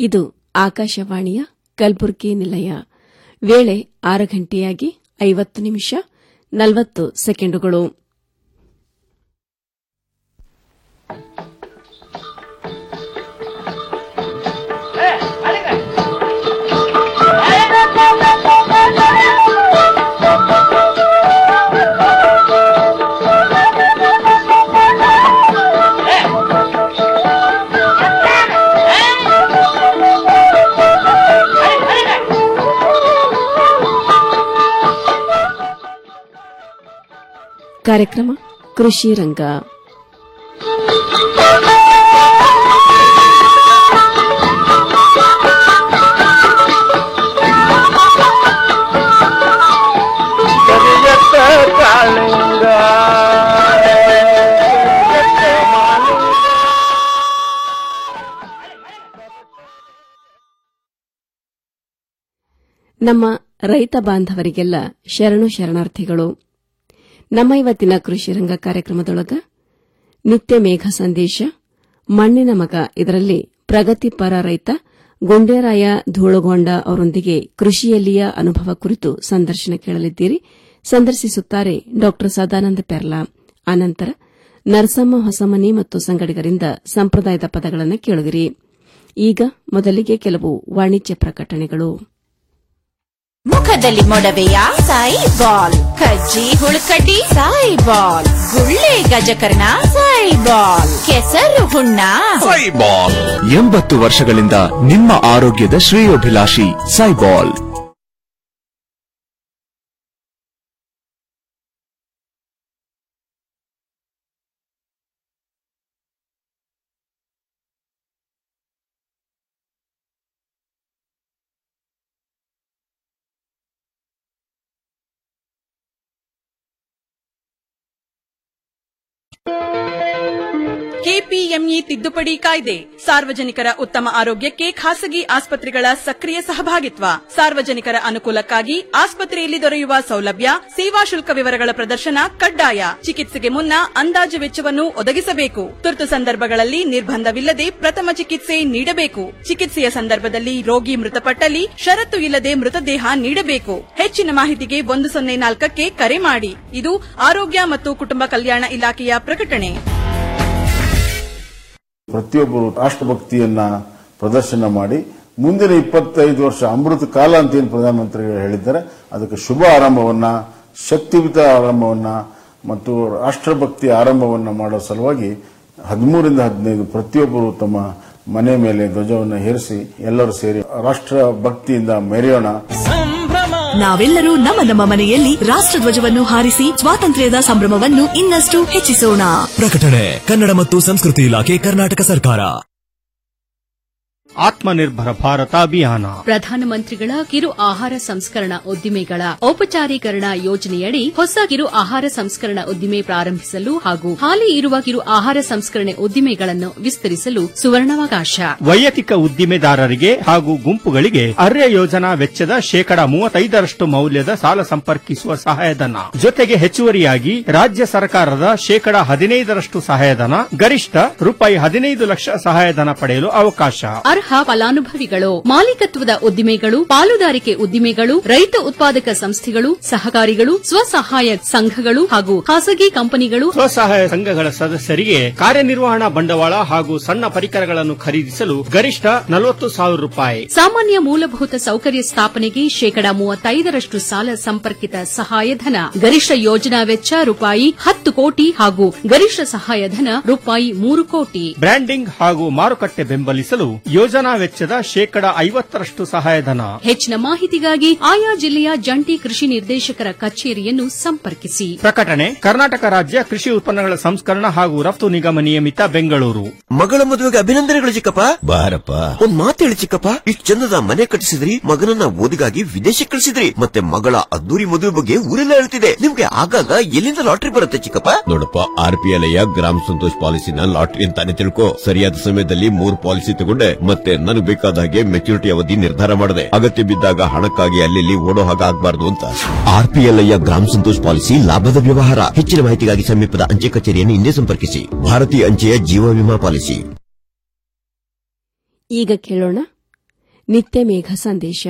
ಇದು ಆಕಾಶವಾಣಿಯ ಕಲಬುರಗಿ ನಿಲಯ ವೇಳೆ ಆರು ಗಂಟೆಯಾಗಿ ಐವತ್ತು ನಿಮಿಷ ನಲವತ್ತು ಸೆಕೆಂಡುಗಳು ಕಾರ್ಯಕ್ರಮ ಕೃಷಿ ರಂಗ ಕರಿಯತ್ತ ಕಾಳಿಂಗ ಕರಿಯತ್ತ ಮಾಲಿಂಗ. ನಮ್ಮ ರೈತ ಬಾಂಧವರಿಗೆಲ್ಲ ಶರಣು ಶರಣಾರ್ಥಿಗಳು ನಮ್ಮ ಇವತ್ತಿನ ಕೃಷಿ ರಂಗ ಕಾರ್ಯಕ್ರಮದೊಳಗ ನಿತ್ಯ ಮೇಘ ಸಂದೇಶ ಮಣ್ಣಿನ ಮಗ ಇದರಲ್ಲಿ ಪ್ರಗತಿಪರ ರೈತ ಗುಂಡೇರಾಯ ಧೂಳುಗೊಂಡ ಅವರೊಂದಿಗೆ ಕೃಷಿಯಲ್ಲಿಯ ಅನುಭವ ಕುರಿತು ಸಂದರ್ಶನ ಕೇಳಲಿದ್ದೀರಿ ಸಂದರ್ಶಿಸುತ್ತಾರೆ ಡಾ ಸದಾನಂದ ಪೆರ್ಲಾ ಅನಂತರ ನರಸಮ್ಮ ಹೊಸಮನಿ ಮತ್ತು ಸಂಗಡಿಗರಿಂದ ಸಂಪ್ರದಾಯದ ಪದಗಳನ್ನು ಕೇಳುವಿರಿ ಈಗ ಮೊದಲಿಗೆ ಕೆಲವು ವಾಣಿಜ್ಯ ಪ್ರಕಟಣೆಗಳು ಮುಖದಲ್ಲಿ ಮೊಡವೆಯ ಸಾಯಿ ಬಾಲ್ ಕಜ್ಜಿ ಹುಳುಕಡ್ಡಿ ಸಾಯಿ ಬಾಲ್ ಗುಳ್ಳೆ ಗಜಕರ್ಣ ಸಾಯಿ ಬಾಲ್ ಕೆಸರು ಹುಣ್ಣ ಸೈಬಾಲ್ ಎಂಬತ್ತು ವರ್ಷಗಳಿಂದ ನಿಮ್ಮ ಆರೋಗ್ಯದ ಶ್ರೇಯೋಭಿಲಾಷಿ ಸೈಬಾಲ್ ಕೆಪಿಎಂಇ ತಿದ್ದುಪಡಿ ಕಾಯ್ದೆ ಸಾರ್ವಜನಿಕರ ಉತ್ತಮ ಆರೋಗ್ಯಕ್ಕೆ ಖಾಸಗಿ ಆಸ್ಪತ್ರೆಗಳ ಸಕ್ರಿಯ ಸಹಭಾಗಿತ್ವ ಸಾರ್ವಜನಿಕರ ಅನುಕೂಲಕ್ಕಾಗಿ ಆಸ್ಪತ್ರೆಯಲ್ಲಿ ದೊರೆಯುವ ಸೌಲಭ್ಯ ಸೇವಾ ಶುಲ್ಕ ವಿವರಗಳ ಪ್ರದರ್ಶನ ಕಡ್ಡಾಯ ಚಿಕಿತ್ಸೆಗೆ ಮುನ್ನ ಅಂದಾಜು ವೆಚ್ಚವನ್ನು ಒದಗಿಸಬೇಕು ತುರ್ತು ಸಂದರ್ಭಗಳಲ್ಲಿ ನಿರ್ಬಂಧವಿಲ್ಲದೆ ಪ್ರಥಮ ಚಿಕಿತ್ಸೆ ನೀಡಬೇಕು ಚಿಕಿತ್ಸೆಯ ಸಂದರ್ಭದಲ್ಲಿ ರೋಗಿ ಮೃತಪಟ್ಟಲ್ಲಿ ಷರತ್ತು ಇಲ್ಲದೆ ಮೃತದೇಹ ನೀಡಬೇಕು ಹೆಚ್ಚಿನ ಮಾಹಿತಿಗೆ ಒಂದು ಸೊನ್ನೆ ನಾಲ್ಕಕ್ಕೆ ಕರೆ ಮಾಡಿ ಇದು ಆರೋಗ್ಯ ಮತ್ತು ಕುಟುಂಬ ಕಲ್ಯಾಣ ಇಲಾಖೆಯ ಪ್ರಕಟಣೆ ಪ್ರತಿಯೊಬ್ಬರು ರಾಷ್ಟ್ರಭಕ್ತಿಯನ್ನ ಪ್ರದರ್ಶನ ಮಾಡಿ ಮುಂದಿನ ಇಪ್ಪತ್ತೈದು ವರ್ಷ ಅಮೃತ ಕಾಲ ಅಂತ ಏನು ಪ್ರಧಾನಮಂತ್ರಿಗಳು ಹೇಳಿದ್ದಾರೆ ಅದಕ್ಕೆ ಶುಭ ಆರಂಭವನ್ನ ಶಕ್ತಿಯುತ ಆರಂಭವನ್ನ ಮತ್ತು ರಾಷ್ಟ್ರಭಕ್ತಿ ಆರಂಭವನ್ನ ಮಾಡೋ ಸಲುವಾಗಿ ಹದಿಮೂರಿಂದ ಹದಿನೈದು ಪ್ರತಿಯೊಬ್ಬರು ತಮ್ಮ ಮನೆ ಮೇಲೆ ಧ್ವಜವನ್ನು ಹೇರಿಸಿ ಎಲ್ಲರೂ ಸೇರಿ ರಾಷ್ಟ್ರ ಭಕ್ತಿಯಿಂದ ಮೆರೆಯೋಣ ನಾವೆಲ್ಲರೂ ನಮ್ಮ ನಮ್ಮ ಮನೆಯಲ್ಲಿ ರಾಷ್ಟ್ರಧ್ವಜವನ್ನು ಹಾರಿಸಿ ಸ್ವಾತಂತ್ರ್ಯದ ಸಂಭ್ರಮವನ್ನು ಇನ್ನಷ್ಟು ಹೆಚ್ಚಿಸೋಣ ಪ್ರಕಟಣೆ ಕನ್ನಡ ಮತ್ತು ಸಂಸ್ಕೃತಿ ಇಲಾಖೆ ಕರ್ನಾಟಕ ಸರ್ಕಾರ ಆತ್ಮನಿರ್ಭರ ಭಾರತ ಅಭಿಯಾನ ಪ್ರಧಾನಮಂತ್ರಿಗಳ ಕಿರು ಆಹಾರ ಸಂಸ್ಕರಣಾ ಉದ್ದಿಮೆಗಳ ಔಪಚಾರೀಕರಣ ಯೋಜನೆಯಡಿ ಹೊಸ ಕಿರು ಆಹಾರ ಸಂಸ್ಕರಣಾ ಉದ್ದಿಮೆ ಪ್ರಾರಂಭಿಸಲು ಹಾಗೂ ಹಾಲಿ ಇರುವ ಕಿರು ಆಹಾರ ಸಂಸ್ಕರಣೆ ಉದ್ದಿಮೆಗಳನ್ನು ವಿಸ್ತರಿಸಲು ಸುವರ್ಣಾವಕಾಶ ವೈಯಕ್ತಿಕ ಉದ್ದಿಮೆದಾರರಿಗೆ ಹಾಗೂ ಗುಂಪುಗಳಿಗೆ ಅರ್ಯ ಯೋಜನಾ ವೆಚ್ಚದ ಶೇಕಡಾ ಮೂವತ್ತೈದರಷ್ಟು ಮೌಲ್ಯದ ಸಾಲ ಸಂಪರ್ಕಿಸುವ ಸಹಾಯಧನ ಜೊತೆಗೆ ಹೆಚ್ಚುವರಿಯಾಗಿ ರಾಜ್ಯ ಸರ್ಕಾರದ ಶೇಕಡಾ ಹದಿನೈದರಷ್ಟು ಸಹಾಯಧನ ಗರಿಷ್ಠ ರೂಪಾಯಿ ಹದಿನೈದು ಲಕ್ಷ ಸಹಾಯಧನ ಪಡೆಯಲು ಅವಕಾಶ ಅರ್ಹ ಫಲಾನುಭವಿಗಳು ಮಾಲೀಕತ್ವದ ಉದ್ದಿಮೆಗಳು ಪಾಲುದಾರಿಕೆ ಉದ್ದಿಮೆಗಳು ರೈತ ಉತ್ಪಾದಕ ಸಂಸ್ಥೆಗಳು ಸಹಕಾರಿಗಳು ಸ್ವಸಹಾಯ ಸಂಘಗಳು ಹಾಗೂ ಖಾಸಗಿ ಕಂಪನಿಗಳು ಸ್ವಸಹಾಯ ಸಂಘಗಳ ಸದಸ್ಯರಿಗೆ ಕಾರ್ಯನಿರ್ವಹಣಾ ಬಂಡವಾಳ ಹಾಗೂ ಸಣ್ಣ ಪರಿಕರಗಳನ್ನು ಖರೀದಿಸಲು ಗರಿಷ್ಠ ನಲವತ್ತು ಸಾವಿರ ರೂಪಾಯಿ ಸಾಮಾನ್ಯ ಮೂಲಭೂತ ಸೌಕರ್ಯ ಸ್ಥಾಪನೆಗೆ ಶೇಕಡಾ ಮೂವತ್ತೈದರಷ್ಟು ಸಾಲ ಸಂಪರ್ಕಿತ ಸಹಾಯಧನ ಗರಿಷ್ಠ ಯೋಜನಾ ವೆಚ್ಚ ರೂಪಾಯಿ ಹತ್ತು ಕೋಟಿ ಹಾಗೂ ಗರಿಷ್ಠ ಸಹಾಯಧನ ರೂಪಾಯಿ ಮೂರು ಕೋಟಿ ಬ್ರ್ಯಾಂಡಿಂಗ್ ಹಾಗೂ ಮಾರುಕಟ್ಟೆ ಬೆಂಬಲಿಸಲು ಯೋಜನಾ ವೆಚ್ಚದ ಶೇಕಡಾ ಐವತ್ತರಷ್ಟು ಸಹಾಯಧನ ಹೆಚ್ಚಿನ ಮಾಹಿತಿಗಾಗಿ ಆಯಾ ಜಿಲ್ಲೆಯ ಜಂಟಿ ಕೃಷಿ ನಿರ್ದೇಶಕರ ಕಚೇರಿಯನ್ನು ಸಂಪರ್ಕಿಸಿ ಪ್ರಕಟಣೆ ಕರ್ನಾಟಕ ರಾಜ್ಯ ಕೃಷಿ ಉತ್ಪನ್ನಗಳ ಸಂಸ್ಕರಣ ಹಾಗೂ ರಫ್ತು ನಿಗಮ ನಿಯಮಿತ ಬೆಂಗಳೂರು ಮಗಳ ಮದುವೆಗೆ ಅಭಿನಂದನೆಗಳು ಚಿಕ್ಕಪ್ಪ ಬಾರಪ್ಪ ಒಂದ್ ಮಾತು ಹೇಳಿ ಚಿಕ್ಕಪ್ಪ ಇಷ್ಟು ಚಂದದ ಮನೆ ಕಟ್ಟಿಸಿದ್ರಿ ಮಗನನ್ನ ಓದಿಗಾಗಿ ವಿದೇಶಕ್ಕೆ ಕಳಿಸಿದ್ರಿ ಮತ್ತೆ ಮಗಳ ಅದ್ದೂರಿ ಮದುವೆ ಬಗ್ಗೆ ಊರೆಲ್ಲ ಹೇಳ್ತಿದೆ ನಿಮ್ಗೆ ಆಗಾಗ ಎಲ್ಲಿಂದ ಲಾಟ್ರಿ ಬರುತ್ತೆ ಚಿಕ್ಕಪ್ಪ ನೋಡಪ್ಪ ಆರ್ ಪಿ ಎಲ್ ಗ್ರಾಮ ಸಂತೋಷ್ ಪಾಲಿಸಿನ ಲಾಟ್ರಿ ಅಂತಾನೆ ತಿಳ್ಕೊ ಸರಿಯಾದ ಸಮಯದಲ್ಲಿ ಮೂರ್ ಪಾಲಿಸಿ ತಗೊಂಡೆ ಮತ್ತೆ ನನಗೆ ಬೇಕಾದ ಹಾಗೆ ಮೆಚುರಿಟಿ ಅವಧಿ ನಿರ್ಧಾರ ಮಾಡಿದೆ ಅಗತ್ಯ ಬಿದ್ದಾಗ ಹಣಕ್ಕಾಗಿ ಅಲ್ಲಿ ಓಡೋ ಹಾಗೆ ಆಗ್ಬಾರ್ದು ಅಂತ ಆರ್ ಪಿ ಎಲ್ ಗ್ರಾಮ ಸಂತೋಷ್ ಪಾಲಿಸಿ ಲಾಭದ ವ್ಯವಹಾರ ಹೆಚ್ಚಿನ ಮಾಹಿತಿಗಾಗಿ ಸಮೀಪದ ಅಂಚೆ ಕಚೇರಿಯನ್ನು ಹಿಂದೆ ಸಂಪರ್ಕಿಸಿ ಭಾರತೀಯ ಅಂಚೆಯ ಜೀವ ವಿಮಾ ಪಾಲಿಸಿ ಈಗ ಕೇಳೋಣ ನಿತ್ಯ ಮೇಘ ಸಂದೇಶ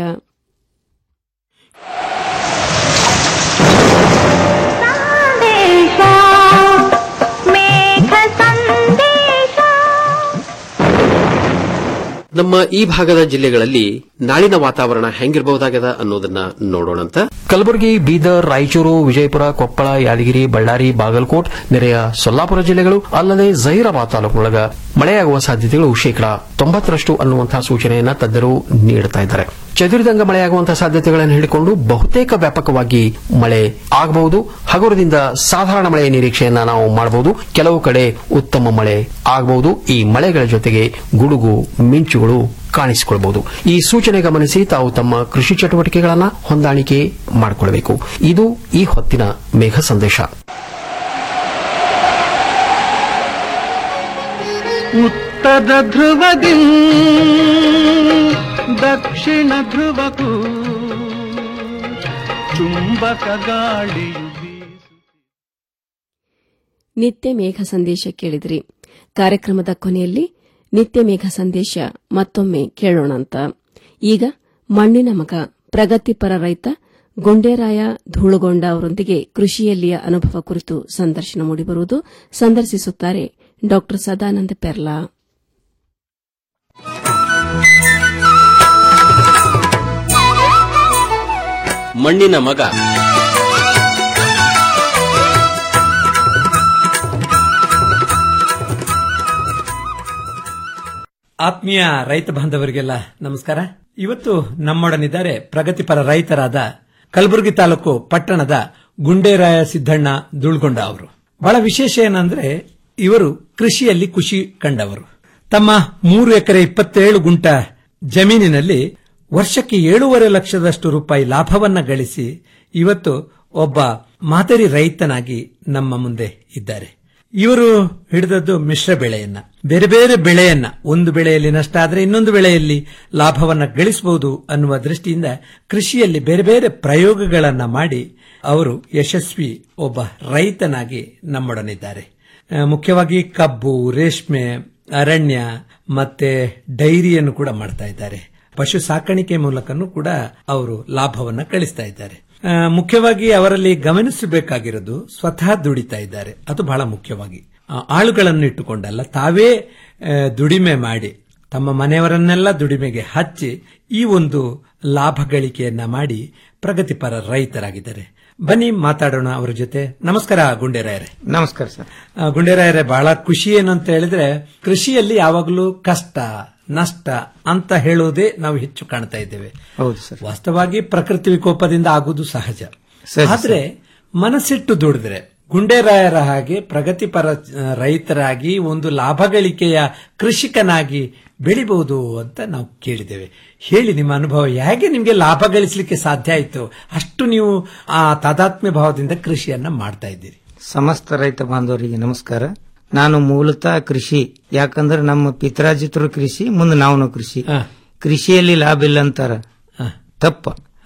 ನಮ್ಮ ಈ ಭಾಗದ ಜಿಲ್ಲೆಗಳಲ್ಲಿ ನಾಳಿನ ವಾತಾವರಣ ಹೆಂಗಿರಬಹುದಾಗದ ಅನ್ನೋದನ್ನ ನೋಡೋಣಂತ ಕಲಬುರಗಿ ಬೀದರ್ ರಾಯಚೂರು ವಿಜಯಪುರ ಕೊಪ್ಪಳ ಯಾದಗಿರಿ ಬಳ್ಳಾರಿ ಬಾಗಲಕೋಟ್ ನೆರೆಯ ಸೊಲ್ಲಾಪುರ ಜಿಲ್ಲೆಗಳು ಅಲ್ಲದೆ ಜಹೀರಾಬಾದ್ ತಾಲೂಕಿನೊಳಗ ಮಳೆಯಾಗುವ ಸಾಧ್ಯತೆಗಳು ಶೇಕಡಾ ತೊಂಬತ್ತರಷ್ಟು ಅನ್ನುವಂತಹ ಸೂಚನೆಯನ್ನ ತಜ್ಞರು ನೀಡುತ್ತಾ ಇದ್ದಾರೆ ಚದುರಿದಂಗ ಮಳೆಯಾಗುವಂತಹ ಸಾಧ್ಯತೆಗಳನ್ನು ಹೇಳಿಕೊಂಡು ಬಹುತೇಕ ವ್ಯಾಪಕವಾಗಿ ಮಳೆ ಆಗಬಹುದು ಹಗುರದಿಂದ ಸಾಧಾರಣ ಮಳೆಯ ನಿರೀಕ್ಷೆಯನ್ನ ನಾವು ಮಾಡಬಹುದು ಕೆಲವು ಕಡೆ ಉತ್ತಮ ಮಳೆ ಆಗಬಹುದು ಈ ಮಳೆಗಳ ಜೊತೆಗೆ ಗುಡುಗು ಮಿಂಚುಗಳು ಕಾಣಿಸಿಕೊಳ್ಳಬಹುದು ಈ ಸೂಚನೆ ಗಮನಿಸಿ ತಾವು ತಮ್ಮ ಕೃಷಿ ಚಟುವಟಿಕೆಗಳನ್ನು ಹೊಂದಾಣಿಕೆ ಮಾಡಿಕೊಳ್ಳಬೇಕು ಇದು ಈ ಹೊತ್ತಿನ ಮೇಘ ಸಂದೇಶ ಉತ್ತರ ಧ್ರುವದಿ ದಕ್ಷಿಣ ಧ್ರುವಕ್ಕೂ ಚುಂಬಕ ಗಾಳಿಯು ನಿತ್ಯ ಮೇಘ ಸಂದೇಶ ಕೇಳಿದ್ರಿ ಕಾರ್ಯಕ್ರಮದ ಕೊನೆಯಲ್ಲಿ ನಿತ್ಯ ಮೇಘ ಸಂದೇಶ ಮತ್ತೊಮ್ಮೆ ಕೇಳೋಣಂತ ಈಗ ಮಣ್ಣಿನ ಮಗ ಪ್ರಗತಿಪರ ರೈತ ಗುಂಡೇರಾಯ ಧೂಳುಗೊಂಡ ಅವರೊಂದಿಗೆ ಕೃಷಿಯಲ್ಲಿಯ ಅನುಭವ ಕುರಿತು ಸಂದರ್ಶನ ಮೂಡಿಬರುವುದು ಸಂದರ್ಶಿಸುತ್ತಾರೆ ಡಾ ಸದಾನಂದ ಪೆರ್ಲಾ ಮಣ್ಣಿನ ಮಗ ಆತ್ಮೀಯ ರೈತ ಬಾಂಧವರಿಗೆಲ್ಲ ನಮಸ್ಕಾರ ಇವತ್ತು ನಮ್ಮೊಡನಿದ್ದಾರೆ ಪ್ರಗತಿಪರ ರೈತರಾದ ಕಲಬುರಗಿ ತಾಲೂಕು ಪಟ್ಟಣದ ಗುಂಡೇರಾಯ ಸಿದ್ದಣ್ಣ ದುಳ್ಗೊಂಡ ಅವರು ಬಹಳ ವಿಶೇಷ ಏನಂದ್ರೆ ಇವರು ಕೃಷಿಯಲ್ಲಿ ಖುಷಿ ಕಂಡವರು ತಮ್ಮ ಮೂರು ಎಕರೆ ಇಪ್ಪತ್ತೇಳು ಗುಂಟ ಜಮೀನಿನಲ್ಲಿ ವರ್ಷಕ್ಕೆ ಏಳೂವರೆ ಲಕ್ಷದಷ್ಟು ರೂಪಾಯಿ ಲಾಭವನ್ನ ಗಳಿಸಿ ಇವತ್ತು ಒಬ್ಬ ಮಾದರಿ ರೈತನಾಗಿ ನಮ್ಮ ಮುಂದೆ ಇದ್ದಾರೆ ಇವರು ಹಿಡಿದದ್ದು ಮಿಶ್ರ ಬೆಳೆಯನ್ನ ಬೇರೆ ಬೇರೆ ಬೆಳೆಯನ್ನ ಒಂದು ಬೆಳೆಯಲ್ಲಿ ನಷ್ಟ ಆದರೆ ಇನ್ನೊಂದು ಬೆಳೆಯಲ್ಲಿ ಲಾಭವನ್ನ ಗಳಿಸಬಹುದು ಅನ್ನುವ ದೃಷ್ಟಿಯಿಂದ ಕೃಷಿಯಲ್ಲಿ ಬೇರೆ ಬೇರೆ ಪ್ರಯೋಗಗಳನ್ನ ಮಾಡಿ ಅವರು ಯಶಸ್ವಿ ಒಬ್ಬ ರೈತನಾಗಿ ನಮ್ಮೊಡನಿದ್ದಾರೆ ಆ, ಮುಖ್ಯವಾಗಿ ಕಬ್ಬು ರೇಷ್ಮೆ ಅರಣ್ಯ ಮತ್ತೆ ಡೈರಿಯನ್ನು ಕೂಡ ಮಾಡ್ತಾ ಇದ್ದಾರೆ ಪಶು ಸಾಕಾಣಿಕೆ ಮೂಲಕನೂ ಕೂಡ ಅವರು ಲಾಭವನ್ನ ಗಳಿಸ್ತಾ ಇದ್ದಾರೆ ಆ, ಮುಖ್ಯವಾಗಿ ಅವರಲ್ಲಿ ಗಮನಿಸಬೇಕಾಗಿರೋದು ಸ್ವತಃ ದುಡಿತಾ ಇದ್ದಾರೆ ಅದು ಬಹಳ ಮುಖ್ಯವಾಗಿ ಆ, ಆಳುಗಳನ್ನು ಇಟ್ಟುಕೊಂಡಲ್ಲ ತಾವೇ ಆ, ದುಡಿಮೆ ಮಾಡಿ ತಮ್ಮ ಮನೆಯವರನ್ನೆಲ್ಲ ದುಡಿಮೆಗೆ ಹಚ್ಚಿ ಈ ಒಂದು ಲಾಭ ಗಳಿಕೆಯನ್ನ ಮಾಡಿ ಪ್ರಗತಿಪರ ರೈತರಾಗಿದ್ದಾರೆ ಬನ್ನಿ ಮಾತಾಡೋಣ ಅವರ ಜೊತೆ ನಮಸ್ಕಾರ ಗುಂಡೇರಾಯರೇ ನಮಸ್ಕಾರ ಸರ್ ಆ, ಗುಂಡೇರಾಯರೇ ಬಹಳ ಖುಷಿ ಏನು ಅಂತ ಹೇಳಿದ್ರೆ ಕೃಷಿಯಲ್ಲಿ ಯಾವಾಗಲೂ ಕಷ್ಟ ನಷ್ಟ ಅಂತ ಹೇಳುವುದೇ ನಾವು ಹೆಚ್ಚು ಕಾಣ್ತಾ ಇದ್ದೇವೆ ಹೌದು ಸರ್ ವಾಸ್ತವವಾಗಿ ಪ್ರಕೃತಿ ವಿಕೋಪದಿಂದ ಆಗುವುದು ಸಹಜ ಸರಿ, ಆದ್ರೆ ಮನಸ್ಸಿಟ್ಟು ದುಡಿದ್ರೆ ಗುಂಡೇರಾಯರ ಹಾಗೆ ಪ್ರಗತಿಪರ ಆ, ರೈತರಾಗಿ ಒಂದು ಲಾಭ ಗಳಿಕೆಯ ಕೃಷಿಕನಾಗಿ ಬೆಳಿಬಹುದು ಅಂತ ನಾವು ಕೇಳಿದ್ದೇವೆ ಹೇಳಿ ನಿಮ್ಮ ಅನುಭವ ಹೇಗೆ ನಿಮಗೆ ಲಾಭ ಗಳಿಸಲಿಕ್ಕೆ ಸಾಧ್ಯ ಆಯಿತು ಅಷ್ಟು ನೀವು ಆ ತಾದಾತ್ಮ್ಯ ಭಾವದಿಂದ ಕೃಷಿಯನ್ನ ಮಾಡ್ತಾ ಇದ್ದೀರಿ ಸಮಸ್ತ ರೈತ ಬಾಂಧವರಿಗೆ ನಮಸ್ಕಾರ ನಾನು ಮೂಲತಃ ಕೃಷಿ ಯಾಕಂದ್ರೆ ನಮ್ಮ ಪಿತ್ರಾಜಿತರು ಕೃಷಿ ಮುಂದೆ ನಾವು ಕೃಷಿ ಕೃಷಿಯಲ್ಲಿ ಲಾಭ ಇಲ್ಲ ಅಂತಾರ ತಪ್ಪ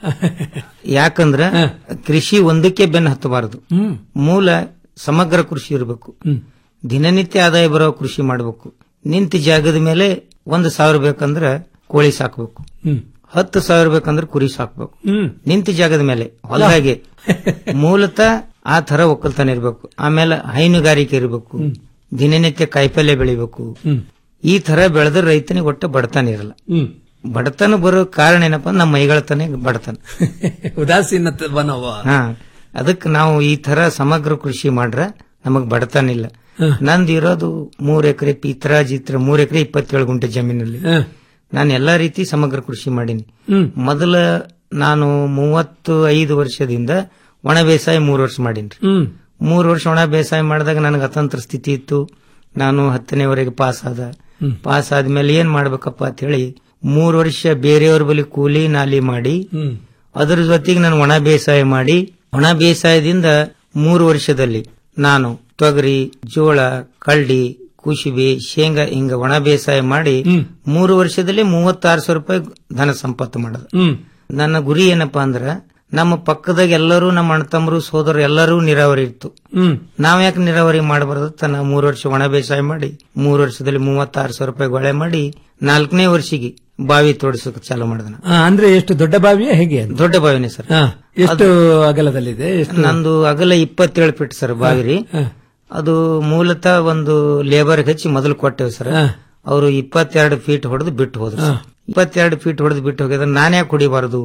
ಯಾಕಂದ್ರ ಕೃಷಿ ಒಂದಕ್ಕೆ ಬೆನ್ನು ಹತ್ತಬಾರದು ಮೂಲ ಸಮಗ್ರ ಕೃಷಿ ಇರಬೇಕು ದಿನನಿತ್ಯ ಆದಾಯ ಬರೋ ಕೃಷಿ ಮಾಡಬೇಕು ನಿಂತ ಜಾಗದ ಮೇಲೆ ಒಂದು ಸಾವಿರ ಬೇಕಂದ್ರ ಕೋಳಿ ಸಾಕ್ಬೇಕು ಹತ್ತು ಸಾವಿರ ಬೇಕಂದ್ರೆ ಕುರಿ ಸಾಕ್ಬೇಕು ನಿಂತ ಜಾಗದ ಮೇಲೆ ಹೊಲದಾಗೆ ಮೂಲತಃ ಆ ತರ ಒಕ್ಕಲ್ತನ ಇರಬೇಕು ಆಮೇಲೆ ಹೈನುಗಾರಿಕೆ ಇರಬೇಕು ದಿನನಿತ್ಯ ಕಾಯಿಪಲ್ಯ ಬೆಳಿಬೇಕು ಈ ತರ ಬೆಳೆದ್ರೆ ರೈತನಿಗೆ ಒಟ್ಟು ಬಡತನ ಇರಲ್ಲ ಬಡತನ ಬರೋ ಕಾರಣ ಏನಪ್ಪಾ ನಮ್ಮ ಮೈಗಳತನ ಬಡತನ ಉದಾಸೀನ ಬನವ ಹಾ ಅದಕ್ಕೆ ನಾವು ಈ ತರ ಸಮಗ್ರ ಕೃಷಿ ಮಾಡ್ರ ನಮಗ್ ಬಡತನ ಇಲ್ಲ ನಂದು ಇರೋದು ಮೂರ್ ಎಕರೆ ಪಿತ್ರಾಜಿತ್ರ ಮೂರ್ ಎಕರೆ ಇಪ್ಪತ್ತೇಳು ಗುಂಟೆ ಜಮೀನಲ್ಲಿ ನಾನು ಎಲ್ಲಾ ರೀತಿ ಸಮಗ್ರ ಕೃಷಿ ಮಾಡೀನಿ ಮೊದಲ ನಾನು ಮೂವತ್ತು ಐದು ವರ್ಷದಿಂದ ಒಣ ಬೇಸಾಯ ಮೂರು ವರ್ಷ ಮಾಡೀನಿ ಮೂರು ವರ್ಷ ಒಣ ಬೇಸಾಯ ಮಾಡಿದಾಗ ನನಗೆ ಅತಂತ್ರ ಸ್ಥಿತಿ ಇತ್ತು ನಾನು ಹತ್ತನೇವರೆಗೆ ಪಾಸ್ ಆದ ಪಾಸ್ ಆದ್ಮೇಲೆ ಏನ್ ಮಾಡ್ಬೇಕಪ್ಪ ಅಂತ ಹೇಳಿ ಮೂರು ವರ್ಷ ಬೇರೆಯವ್ರ ಬಳಿ ಕೂಲಿ ನಾಲಿ ಮಾಡಿ ಅದರ ಜೊತೆಗೆ ನಾನು ಒಣ ಬೇಸಾಯ ಮಾಡಿ ಒಣ ಬೇಸಾಯದಿಂದ ಮೂರು ವರ್ಷದಲ್ಲಿ ನಾನು ತೊಗರಿ ಜೋಳ ಕಳ್ಳಿ ಕುಶಿಬಿ ಶೇಂಗಾ ಹಿಂಗ ಒಣ ಬೇಸಾಯ ಮಾಡಿ ಮೂರು ವರ್ಷದಲ್ಲಿ ಮೂವತ್ತಾರು ಸಾವಿರ ರೂಪಾಯಿ ಧನ ಸಂಪತ್ತು ಮಾಡೋದು ನನ್ನ ಗುರಿ ಏನಪ್ಪಾ ಅಂದ್ರ ನಮ್ಮ ಪಕ್ಕದಾಗ ಎಲ್ಲರೂ ನಮ್ಮ ಅಣ್ಣತಮ್ಮರು ಸೋದರು ಎಲ್ಲರೂ ನೀರಾವರಿ ಇತ್ತು ನಾವ್ ಯಾಕೆ ನೀರಾವರಿ ಮಾಡಬಾರದು ಅಂತ ನಾವು ಮೂರು ವರ್ಷ ಒಣ ಬೇಸಾಯ ಮಾಡಿ ಮೂರು ವರ್ಷದಲ್ಲಿ ಮೂವತ್ತಾರು ಸಾವಿರ ರೂಪಾಯಿ ಗೊಳೆ ಮಾಡಿ ನಾಲ್ಕನೇ ವರ್ಷಿಗೆ ಬಾವಿ ತೋಡಿಸೋಕೆ ಚಾಲು ಮಾಡಿದ ನಾನು. ಆ, ಅಂದ್ರೆ ಎಷ್ಟು ದೊಡ್ಡ ಬಾವಿಯೇ ಹೇಗೆ ಅಂತ? ದೊಡ್ಡ ಬಾವಿನೇ ಸರ್ ಆ, ಎಷ್ಟು ಅಗಲದಲ್ಲಿದೆ ಎಷ್ಟು ನಂದು ಅಗಲ ಇಪ್ಪತ್ತೇಳು ಫೀಟ್ ಸರ್ ಬಾವಿ ರೀ ಅದು ಮೂಲತಃ ಒಂದು ಲೇಬರ್ ಹಚ್ಚಿ ಮೊದಲು ಕೊಟ್ಟೇವೆ ಸರ್ ಅವರು ಇಪ್ಪತ್ತೆರಡು ಫೀಟ್ ಹೊಡೆದು ಬಿಟ್ಟು ಹೋದ್ರು ಸರ್. ಇಪ್ಪತ್ತೆರಡು ಫೀಟ್ ಹೊಡೆದು ಬಿಟ್ಟು ಹೋಗಿದ್ರೆ ನಾನೇ ಕುಡಿಬಾರದು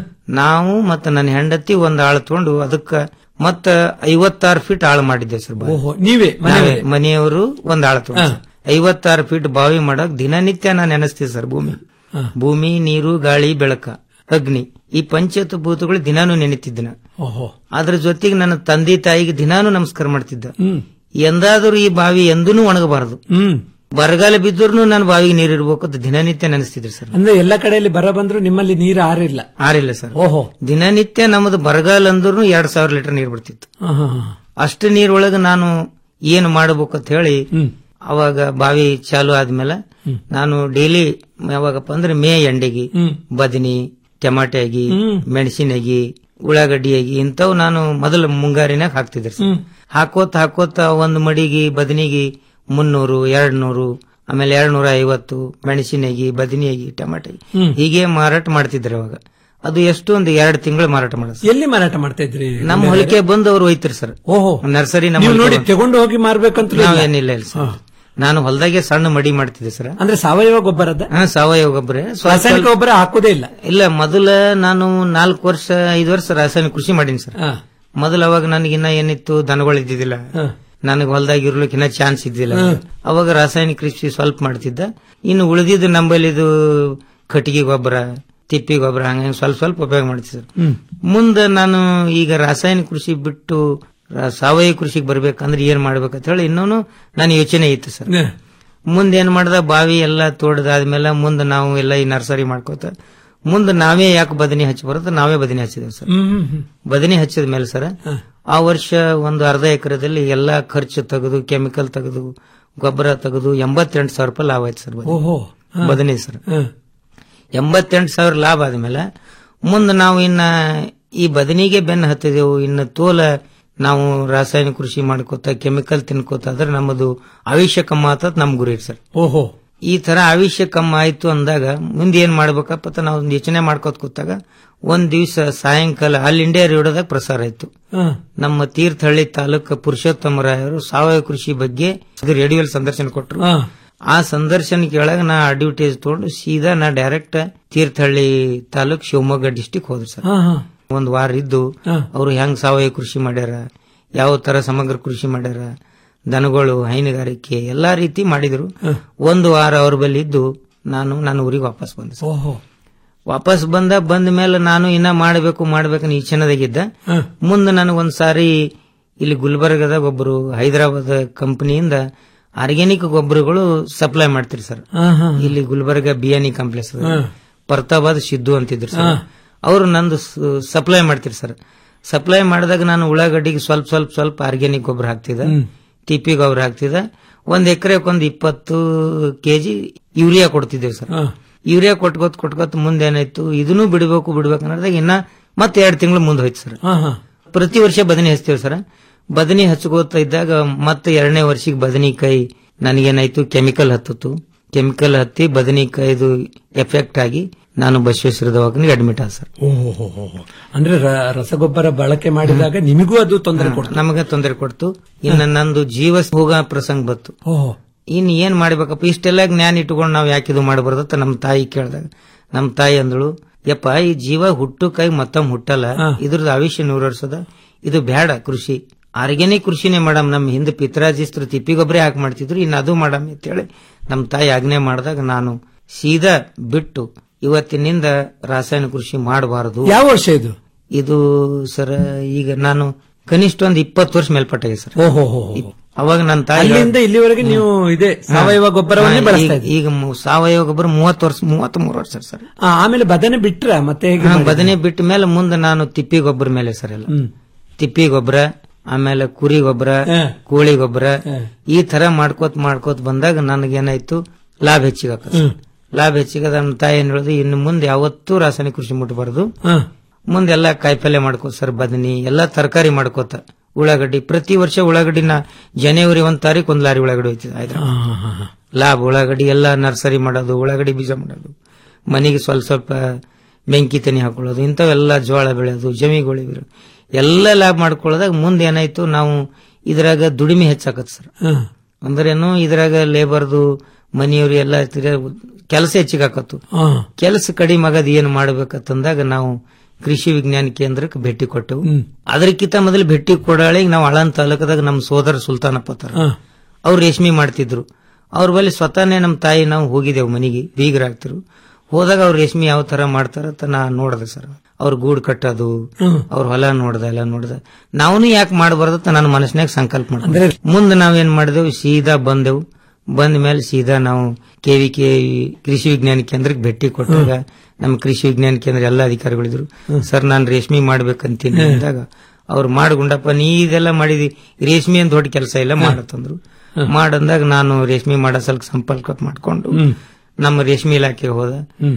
ನಾವು ಮತ್ತೆ ನನ್ನ ಹೆಂಡತಿ ಒಂದ್ ಆಳು ತಗೊಂಡು ಅದಕ್ಕ ಮತ್ತ ಐವತ್ತಾರು ಫೀಟ್ ಆಳು ಮಾಡಿದ್ದೇವೆ ಸರ್ ಬಾವಿ. ಓಹೋ ನೀವೇ ನಾವೇ, ಮನೆಯವರೇ? ಮನೆಯವರು ಒಂದ್ ಆಳು ತಗೊಂಡು ಸರ್. ಐವತ್ತಾರು ಫೀಟ್ ಬಾವಿ ಮಾಡಕ್ ದಿನನಿತ್ಯ ನಾನು ನೆನೆಸ್ತೀವಿ ಸರ್ ಭೂಮಿ ಭೂಮಿ ನೀರು ಗಾಳಿ ಬೆಳಕ ಅಗ್ನಿ ಈ ಪಂಚತ ಭೂತಗಳು ದಿನಾನು ನೆನೆತಿದ್ದೆ ನಾನು ಓಹೋ ಅದ್ರ ಜೊತೆಗೆ ನನ್ನ ತಂದೆ ತಾಯಿಗೆ ದಿನಾನು ನಮಸ್ಕಾರ ಮಾಡ್ತಿದ್ದ ಹ್ಮ್ ಎಂದಾದರೂ ಈ ಬಾವಿ ಎಂದೂ ಒಣಗಬಾರದು ಹ್ಮ್ ಬರಗಾಲ ಬಿದ್ದರೂ ನಾನು ಬಾವಿಗೆ ನೀರು ಇರ್ಬೇಕು ಅಂತ ದಿನನಿತ್ಯ ನೆನೆಸ್ತಿದ್ರು ಸರ್ ಅಂದ್ರೆ ಎಲ್ಲ ಕಡೆಯಲ್ಲಿ ಬರ ಬಂದ್ರು ನಿಮ್ಮಲ್ಲಿ ನೀರು ಆರಿಲ್ಲ ಆರಿಲ್ಲ ಸರ್ ಓಹೋ ದಿನನಿತ್ಯ ನಮ್ಮದು ಬರಗಾಲ ಅಂದ್ರೂ ಎರಡ್ ಸಾವಿರ ಲೀಟರ್ ನೀರು ಬಿಡ್ತಿತ್ತು ಆ, ಹಾ, ಹಾ. ಅಷ್ಟು ನೀರೊಳಗೆ ನಾನು ಏನು ಮಾಡಬೇಕು ಅಂತ ಹೇಳಿ ಅವಾಗ ಬಾವಿ ಚಾಲು ಆದ್ಮೇಲೆ ನಾನು ಡೈಲಿ ಯಾವಾಗಪ್ಪ ಅಂದ್ರೆ ಮೇ ಎಂಡೆಗಿ ಬದನಿ ಟಮಾಟೆ ಆಗಿ ಮೆಣಸಿನಾಗಿ ಉಳ್ಳಾಗಡ್ಡಿ ಆಗಿ ಇಂಥವು ನಾನು ಮೊದಲು ಮುಂಗಾರಿನಾಗ ಹಾಕ್ತಿದ್ದೆ ಸರ್ ಹಾಕೋತ ಹಾಕೋತ ಒಂದು ಮಡಿಗೆ ಬದನಿಗೆ ಮುನ್ನೂರು ಎರಡ್ ನೂರು ಆಮೇಲೆ ಎರಡ್ ನೂರ ಐವತ್ತು ಮೆಣಸಿನಾಗಿ ಬದನಿಯಾಗಿ ಟಮಾಟೆ ಹ್ಮ್. ಹೀಗೆ ಮಾರಾಟ ಮಾಡ್ತಿದ್ರು ಅವಾಗ ಅದು ಎಷ್ಟು ಒಂದು ಎರಡು ತಿಂಗಳು ಮಾರಾಟ ಮಾಡೋದು ಎಲ್ಲಿ ಮಾರಾಟ ಮಾಡ್ತಾ ಇದ್ರಿ ನಮ್ಮ ಹೊಲಿಕೆ ಬಂದು ಅವ್ರು ಒಯ್ತಿರಿ ಸರ್ ಓಹೋ ನರ್ಸರಿ ನೀವು ನೋಡಿ ನಮ್ಮ ತಗೊಂಡು ಹೋಗಿ ಮಾರ್ಬೇಕಂತ ನಾವೇನಿಲ್ಲ ಇಲ್ಲ ಸರ್ ನಾನು ಹೊಲದಾಗೆ ಸಣ್ಣ ಮಡಿ ಮಾಡ್ತಿದ್ದೆ ಸರ್ ಅಂದ್ರೆ ಸಾವಯವ ಗೊಬ್ಬರದ ಹಾ ಸಾವಯವ ಗೊಬ್ಬರ ಸ್ವಲ್ಪ- ರಾಸಾಯನಿಕ ಗೊಬ್ಬರ ಹಾಕುದೇ ಇಲ್ಲ ಇಲ್ಲ ಮೊದಲ ನಾನು ನಾಲ್ಕು ವರ್ಷ ಐದು ವರ್ಷ ರಾಸಾಯನಿಕ ಕೃಷಿ ಮಾಡೀನಿ ಸರ್ ಮೊದಲ ಅವಾಗ ನನಗಿನ್ನ ಏನಿತ್ತು ದನಗಳು ಇದ್ದಿದ್ದಿಲ್ಲ ನನಗೆ ಹೊಲದಾಗ ಇರ್ಲಿಕ್ಕೆ ಇನ್ನ ಚಾನ್ಸ್ ಇದ್ದಿಲ್ಲ ಅವಾಗ ರಾಸಾಯನಿಕ ಕೃಷಿ ಸ್ವಲ್ಪ ಮಾಡ್ತಿದ್ದ ಇನ್ನು ಉಳಿದಿದ್ದು ನಂಬಲ್ಲಿ ಇದು ಕಟ್ಟಿಗೆ ಗೊಬ್ಬರ ತಿಪ್ಪಿ ಗೊಬ್ಬರ ಹಂಗ ಸ್ವಲ್ಪ ಸ್ವಲ್ಪ ಉಪಯೋಗ ಮಾಡ್ತಿದ್ದೆ ಸರ್ ಹ್ಮ್ ಮುಂದೆ ನಾನು ಈಗ ರಾಸಾಯನಿಕ ಕೃಷಿ ಬಿಟ್ಟು ರಾ- ಸಾವಯವ ಕೃಷಿಗೆ ಬರ್ಬೇಕಂದ್ರೆ ಏನ್ ಮಾಡ್ಬೇಕಂತ ಹೇಳಿ ಇನ್ನೂ ನಾನು ಯೋಚನೆ ಇತ್ತು ಸರ್ ಮುಂದೆ ಏನ್ ಮಾಡ್ದ ಬಾವಿ ಎಲ್ಲ ತೋಡದಾದ್ಮೇಲೆ ಮುಂದೆ ನಾವು ಎಲ್ಲ ಈ ನರ್ಸರಿ ಮಾಡ್ಕೋತ ಮುಂದೆ ನಾವೇ ಯಾಕೆ ಬದನಿ ಹಚ್ಚಿ ಬರುತ್ತೆ ನಾವೇ ಬದನಿ ಹಚ್ಚಿದೇವೆ ಸರ್ ಹ್ಮ್ ಹ್ಮ್, ಹ್ಮ್. ಬದನಿ ಹಚ್ಚಿದ ಮೇಲೆ ಸರ್ ಆ ವರ್ಷ ಒಂದು ಅರ್ಧ ಎಕರೆದಲ್ಲಿ ಎಲ್ಲಾ ಖರ್ಚು ತೆಗೆದು ಕೆಮಿಕಲ್ ತೆಗೆದು ಗೊಬ್ಬರ ತೆಗೆದು ಎಂಬತ್ತೆಂಟು ಸಾವಿರ ರೂಪಾಯಿ ಲಾಭ ಆಯ್ತು ಸರ್ ಬದನೆ. ಓಹೋ ಹಾ. ಬದನೆ ಸರ್ ಹಾ. ಎಂಬತ್ತೆಂಟು ಸಾವಿರ ಲಾಭ ಆದ್ಮೇಲೆ ಮುಂದೆ ನಾವು ಇನ್ನ ಈ ಬದನಿಗೆ ಬೆನ್ನು ಹತ್ತಿದೆವು ಇನ್ನು ತೋಲ ನಾವು ರಾಸಾಯನಿಕ ಕೃಷಿ ಮಾಡ್ಕೋತ ಕೆಮಿಕಲ್ ತಿನ್ಕೋತ ಆದ್ರೆ ನಮ್ಮದು ಆಯುಷ್ಯ ಕಮ್ಮ ಆತತ್ ನಮ್ ಗುರಿ ಐತೆ ಸರ್ ಓಹೋ ಈ ತರ ಆಯುಷ್ಯ ಕಮ್ಮ ಆಯ್ತು ಅಂದಾಗ ಮುಂದೆ ಏನ್ ಮಾಡ್ಬೇಕಪ್ಪ ಅಂತ ನಾವು ಒಂದು ಯೋಚನೆ ಮಾಡ್ಕೋತ ಕೂತಾಗ ಒಂದ್ ದಿವಸ ಸಾಯಂಕಾಲ ಆಲ್ ಇಂಡಿಯಾ ರೇಡಿಯೋದಾಗ ಪ್ರಸಾರ ಆಯ್ತು ಹಾ. ನಮ್ಮ ತೀರ್ಥಹಳ್ಳಿ ತಾಲೂಕು ಪುರುಷೋತ್ತಮರಾಯರು ಸಾವಯವ ಕೃಷಿ ಬಗ್ಗೆ ರೇಡಿಯೋಲಿ ಸಂದರ್ಶನ ಕೊಟ್ಟರು ಹಾ. ಆ ಸಂದರ್ಶನ ಕೇಳಾಗ ನಾ ಅಡ್ವರ್ಟೈಸ್ ತಗೊಂಡು ಸೀದಾ ನಾ direct Tirthahalli taluk Shivamogga district sir ಸರ್ ಹಾ, ಹಾ. ಒಂದ್ ವಾರ ಇದ್ದು ಹಾ. ಅವರು ಹೆಂಗ್ ಸಾವಯವ ಕೃಷಿ ಮಾಡ್ಯಾರ ಯಾವ ತರ ಸಮಗ್ರ ಕೃಷಿ ಮಾಡ್ಯಾರ ದನಗಳು ಹೈನುಗಾರಿಕೆ ಎಲ್ಲಾ ರೀತಿ ಮಾಡಿದ್ರು ಒಂದು ವಾರ ಅವ್ರ ಬಳಿ ಇದ್ದು ನಾನು ನನ್ನ ಊರಿಗೆ ವಾಪಸ್ ಬಂದೆ ಸರ್. ಓಹೋ ವಾಪಸ್ ಬಂದ ಬಂದ ಮೇಲೆ ನಾನು ಇನ್ನ ಮಾಡಬೇಕು ಮಾಡ್ಬೇಕನ್ನ ಈ ಕ್ಷಣದಾಗಿದ್ದ ಹಾ. ಮುಂದೆ ನನಗೊಂದ್ ಸಾರಿ ಇಲ್ಲಿ ಗುಲ್ಬರ್ಗದಾಗ ಒಬ್ಬರು ಹೈದರಾಬಾದ್ ಕಂಪನಿಯಿಂದ ಆರ್ಗ್ಯಾನಿಕ್ ಗೊಬ್ಬರಗಳು ಸಪ್ಲೈ ಮಾಡ್ತಿರಿ ಸರ್ ಹಾ, ಹಾ. ಇಲ್ಲಿ ಗುಲ್ಬರ್ಗ ಬಿಯಾನಿ ಕಾಂಪ್ಲೆಕ್ಸ್ ಹಾ. ಪರ್ತಾಬಾದ್ ಸಿದ್ದು ಅಂತಿದ್ರು ಹಾ. ಸರ್ ಅವರು ನಂದು ಸಪ್ಲೈ ಮಾಡ್ತಿರಿ ಸರ್ ಸಪ್ಲೈ ಮಾಡಿದಾಗ ನಾನು ಉಳ್ಳಾಗಡ್ಡಿಗೆ ಸ್ವಲ್ಪ ಸ್ವಲ್ಪ ಸ್ವಲ್ಪ ಆರ್ಗ್ಯಾನಿಕ್ ಗೊಬ್ಬರ ಹಾಕ್ತಿದ್ದೆ ಹ್ಮ್. ಟಿಪಿ ಗೊಬ್ಬರ ಹಾಕ್ತಿದ್ದೆ ಒಂದ್ ಎಕರೆಗೆ ಒಂದು ಇಪ್ಪತ್ತು ಕೆಜಿ ಯೂರಿಯಾ ಕೊಡ್ತಿದ್ದೇವೆ ಸರ್ ಹಾ. ಯೂರಿಯಾ ಕೊಟ್ಕೋತ್ ಕೊಟ್ಕೋತ್ ಮುಂದೆ ಏನಾಯ್ತು ಇದನ್ನು ಬಿಡಬೇಕು ಬಿಡ್ಬೇಕು ಅನ್ನೋದಾಗ ಇನ್ನ ಮತ್ತೆ ಎರಡು ತಿಂಗಳು ಮುಂದೆ ಹೋಯ್ತು ಸರ್ ಹಾ, ಹಾ. ಪ್ರತಿ ವರ್ಷ ಬದನಿ ಹಚ್ತೇವೆ ಸರ್ ಬದನಿ ಹಚ್ಕೋತಾ ಇದ್ದಾಗ ಮತ್ತೆ ಎರಡನೇ ವರ್ಷಕ್ಕೆ ಬದನಿಕಾಯಿ ನನಗೇನಾಯ್ತು ಕೆಮಿಕಲ್ ಹತ್ತಿತ್ತು ಕೆಮಿಕಲ್ ಹತ್ತಿ ಬದನಿಕಾಯಿದು ಎಫೆಕ್ಟ್ ಆಗಿ ನಾನು ಬಸವೇಶ್ವರ ದವಾಖಾನಿಗೆ ಅಡ್ಮಿಟ್ ಆದ ಸರ್ ಓಹೋ ಹೋ, ಹೋ, ಹೋ. ಅಂದ್ರೆ ರ- ರಸಗೊಬ್ಬರ ಬಳಕೆ ಮಾಡಿದಾಗ ನಿಮಗೂ ಅದು ತೊಂದರೆ ಕೊಡ್ತು ನಮಗೆ ತೊಂದರೆ ಕೊಡ್ತು ಇನ್ನು ನಂದು ಜೀವ ಹೋಗ ಪ್ರಸಂಗ ಬಂತು ಓಹೋ ಇನ್ ಏನ್ ಮಾಡ್ಬೇಕಪ್ಪ ಇಷ್ಟೆಲ್ಲ ಜ್ಞಾನ ಇಟ್ಕೊಂಡು ನಾವ್ ಯಾಕೆ ಇದು ಮಾಡಬಾರ್ದತ್ತ ನಮ್ಮ ತಾಯಿ ಕೇಳಿದಾಗ ನಮ್ಮ ತಾಯಿ ಅಂದಳು ಯಪ್ಪ ಈ ಜೀವ ಹುಟ್ಟು ಕೈ ಮತ್ತೊಮ್ಮೆ ಹುಟ್ಟಲ್ಲ ಇದ್ರದ್ದು ಆಯುಷ್ಯ ನೂರು ವರ್ಷದ ಇದು ಬೇಡ ಕೃಷಿ ಆರ್ಗ್ಯಾನಿಕ್ ಕೃಷಿನೇ ಮಾಡಮ್ ನಮ್ಮ ಹಿಂದೆ ಪಿತ್ರಾಜಿಸ್ತ್ರ ತಿಪ್ಪಿ ಗೊಬ್ಬರ ಹಾಕಿ ಮಾಡ್ತಿದ್ರು ಇನ್ನು ಅದು ಮಾಡಮ್ ಅಂತೇಳಿ ನಮ್ಮ ತಾಯಿ ಆಜ್ಞೆ ಮಾಡಿದಾಗ ನಾನು ಸೀದಾ ಬಿಟ್ಟು ಇವತ್ತಿನಿಂದ ರಾಸಾಯನಿಕ ಕೃಷಿ ಮಾಡಬಾರದು ಯಾವ ವರ್ಷ ಇದು ಇದು ಸರ್ ಈಗ ನಾನು ಕನಿಷ್ಠ ಒಂದು ಇಪ್ಪತ್ತು ವರ್ಷ ಮೇಲ್ಪಟ್ಟಾಗೆ ಸರ್ ಓಹೋ ಹೋ, ಹೋ. ಅವಾಗ ನನ್ನ ತಾಯಿ ಅಲ್ಲಿಂದ ಇಲ್ಲಿವರೆಗೆ ನೀವು ಇದೆ ಸಾವಯವ ಗೊಬ್ಬರವನ್ನೇ ಹಾ, ಬಳಸ್ತಾ ಈಗ- ಇದ್ದೀರಿ ಈಗ ಮು- ಸಾವಯವ ಗೊಬ್ಬರ ಮೂವತ್ತು ವರ್ಷ ಮೂವತ್ತ್ ಮೂರು ವರ್ಷ ಸರ್ ಆ, ಆಮೇಲೆ ಬದನೆ ಬಿಟ್ರ ಮತ್ತೆ ಹೇಗೆ ಹಾ, ಮಾಡಿದ್ರಿ? ಬದನೆ ಬಿಟ್ಟ ಮೇಲೆ ಮುಂದೆ ನಾನು ತಿಪ್ಪಿ ಗೊಬ್ಬರ ಮೇಲೆ ಸರ್ ಎಲ್ಲ ಹ್ಮ್. ತಿಪ್ಪಿ ಗೊಬ್ಬರ ಆಮೇಲೆ ಕುರಿ ಗೊಬ್ಬರ ಕೋಳಿ ಗೊಬ್ಬರ ಈ ತರ ಮಾಡ್ಕೋತ ಮಾಡ್ಕೋತ ಬಂದಾಗ ನನಗೇನಾಯ್ತು ಲಾಭ ಹೆಚ್ಚಿಗೆ ಆಕತ್ ಸರ್. ಲಾಭ ಹೆಚ್ಚಿಗೆ ನಮ್ಮ ತಾಯಿ ಏನ್ ಹೇಳುದು ಇನ್ನು ಮುಂದೆ ಯಾವತ್ತೂ ರಾಸಾಯನಿಕ ಕೃಷಿ ಮುಟ್ಟಬಾರದು ಹಾ. ಮುಂದೆಲ್ಲ ಕಾಯಿಪಲ್ಯ ಮಾಡ್ಕೋತ ಸರ್ ಬದನಿ ಎಲ್ಲಾ ತರಕಾರಿ ಮಾಡ್ಕೋತ ಉಳ್ಳಾಗಡ್ಡಿ ಪ್ರತಿ ವರ್ಷ ಉಳ್ಳಾಗಡ್ಡಿನ ಜನವರಿ ಒಂದ್ ತಾರೀಕು ಒಂದ್ ಲಾರಿ ಉಳ್ಳಾಗಡ್ಡಿ ಹೋಯ್ತಿದೆ ಆಯ್ತು ಹಾ, ಹಾ, ಹಾ. ಲಾಭ ಉಳ್ಳಾಗಡ್ಡಿ ಎಲ್ಲ ನರ್ಸರಿ ಮಾಡೋದು ಉಳ್ಳಾಗಡ್ಡಿ ಬೀಜ ಮಾಡೋದು ಮನೆಗೆ ಸ್ವಲ್ಪ ಸ್ವಲ್ಪ ಬೆಂಕಿ ತನಿ ಹಾಕೊಳ್ಳೋದು ಇಂಥವೆಲ್ಲ ಜೋಳ ಬೆಳೆಯೋದು ಜಮಿಗಳು ಇವರು ಎಲ್ಲ ಲಾಭ ಮಾಡ್ಕೊಳ್ಳೋದಾಗ ಮುಂದೆ ಏನಾಯ್ತು ನಾವು ಇದ್ರಾಗ ದುಡಿಮೆ ಹೆಚ್ಚಾಕತ್ ಸರ್ ಅಂದ್ರೇನು ಇದ್ರಾಗ ಲೇಬರ್ದು ಮನೆಯವ್ರು ಎಲ್ಲ ಕೆಲಸ ಹೆಚ್ಚಿಗೆ ಹಾಕತ್ತು ಕೆಲಸ ಕಡಿಮೆ ಆಗದ್ ಏನ್ ಮಾಡ್ಬೇಕಂತಂದಾಗ ನಾವು ಕೃಷಿ ವಿಜ್ಞಾನ ಕೇಂದ್ರಕ್ಕೆ ಭೇಟಿ ಕೊಟ್ಟೆವು ಅದಕ್ಕಿಂತ ಮೊದಲು ಭೇಟಿ ಕೊಡಾಳಿಗೆ ನಾವು ಆಳಂದ ತಾಲೂಕದಾಗ ನಮ್ಮ ಸೋದರ ಸುಲ್ತಾನಪ್ಪ ತರ ಅವ್ರು ರೇಷ್ಮೆ ಮಾಡ್ತಿದ್ರು ಅವ್ರ ಬಳಿ ಸ್ವತಃನೇ ನಮ್ಮ ತಾಯಿ ನಾವು ಹೋಗಿದ್ದೆವು ಮನೆಗೆ ಬೀಗರಾಗ್ತಿರು ಹೋದಾಗ ಅವ್ರು ರೇಷ್ಮೆ ಯಾವ ತರ ಮಾಡ್ತಾರ ಅಂತ ನಾ ನೋಡ್ದೆ ಸರ್ ಅವ್ರ ಗೂಡು ಕಟ್ಟೋದು ಅವ್ರ ಹೊಲ ನೋಡ್ದ ಎಲ್ಲ ನೋಡ್ದ ನಾವನು ಯಾಕೆ ಮಾಡಬಾರ್ದು ಅಂತ ನನ್ನ ಮನಸ್ಸಿನಾಗ ಸಂಕಲ್ಪ ಮಾಡಿದ್ರೆ ಮುಂದೆ ನಾವೇನ್ ಮಾಡಿದೆವು ಸೀದಾ ಬಂದೆವು ಬಂದ ಮೇಲೆ ಸೀದಾ ನಾವು ಕೆವಿಕೆ ಕೃಷಿ ವಿಜ್ಞಾನ ಕೇಂದ್ರಕ್ಕೆ ಭೇಟಿ ಕೊಟ್ಟಾಗ ನಮ್ಮ ಕೃಷಿ ವಿಜ್ಞಾನ ಕೇಂದ್ರ ಎಲ್ಲ ಅಧಿಕಾರಿಗಳಿದ್ರು ಸರ್ ನಾನು ರೇಷ್ಮೆ ಮಾಡ್ಬೇಕಂತೀನಿ ಅಂದಾಗ ಅವ್ರು ಮಾಡ್ಗುಂಡಪ್ಪ ನೀ ಇದೆಲ್ಲ ಮಾಡಿದಿ ರೇಷ್ಮೆ ಅಂತ ದೊಡ್ಡ ಕೆಲಸ ಇಲ್ಲ ಮಾಡತ್ತಂದ್ರು ಮಾಡಂದಾಗ ನಾನು ರೇಷ್ಮೆ ಮಾಡೋ ಸಲಕ್ ಸಂಪರ್ಕ ಮಾಡ್ಕೊಂಡು ನಮ್ಮ ರೇಷ್ಮೆ ಇಲಾಖೆಗೆ ಹೋದ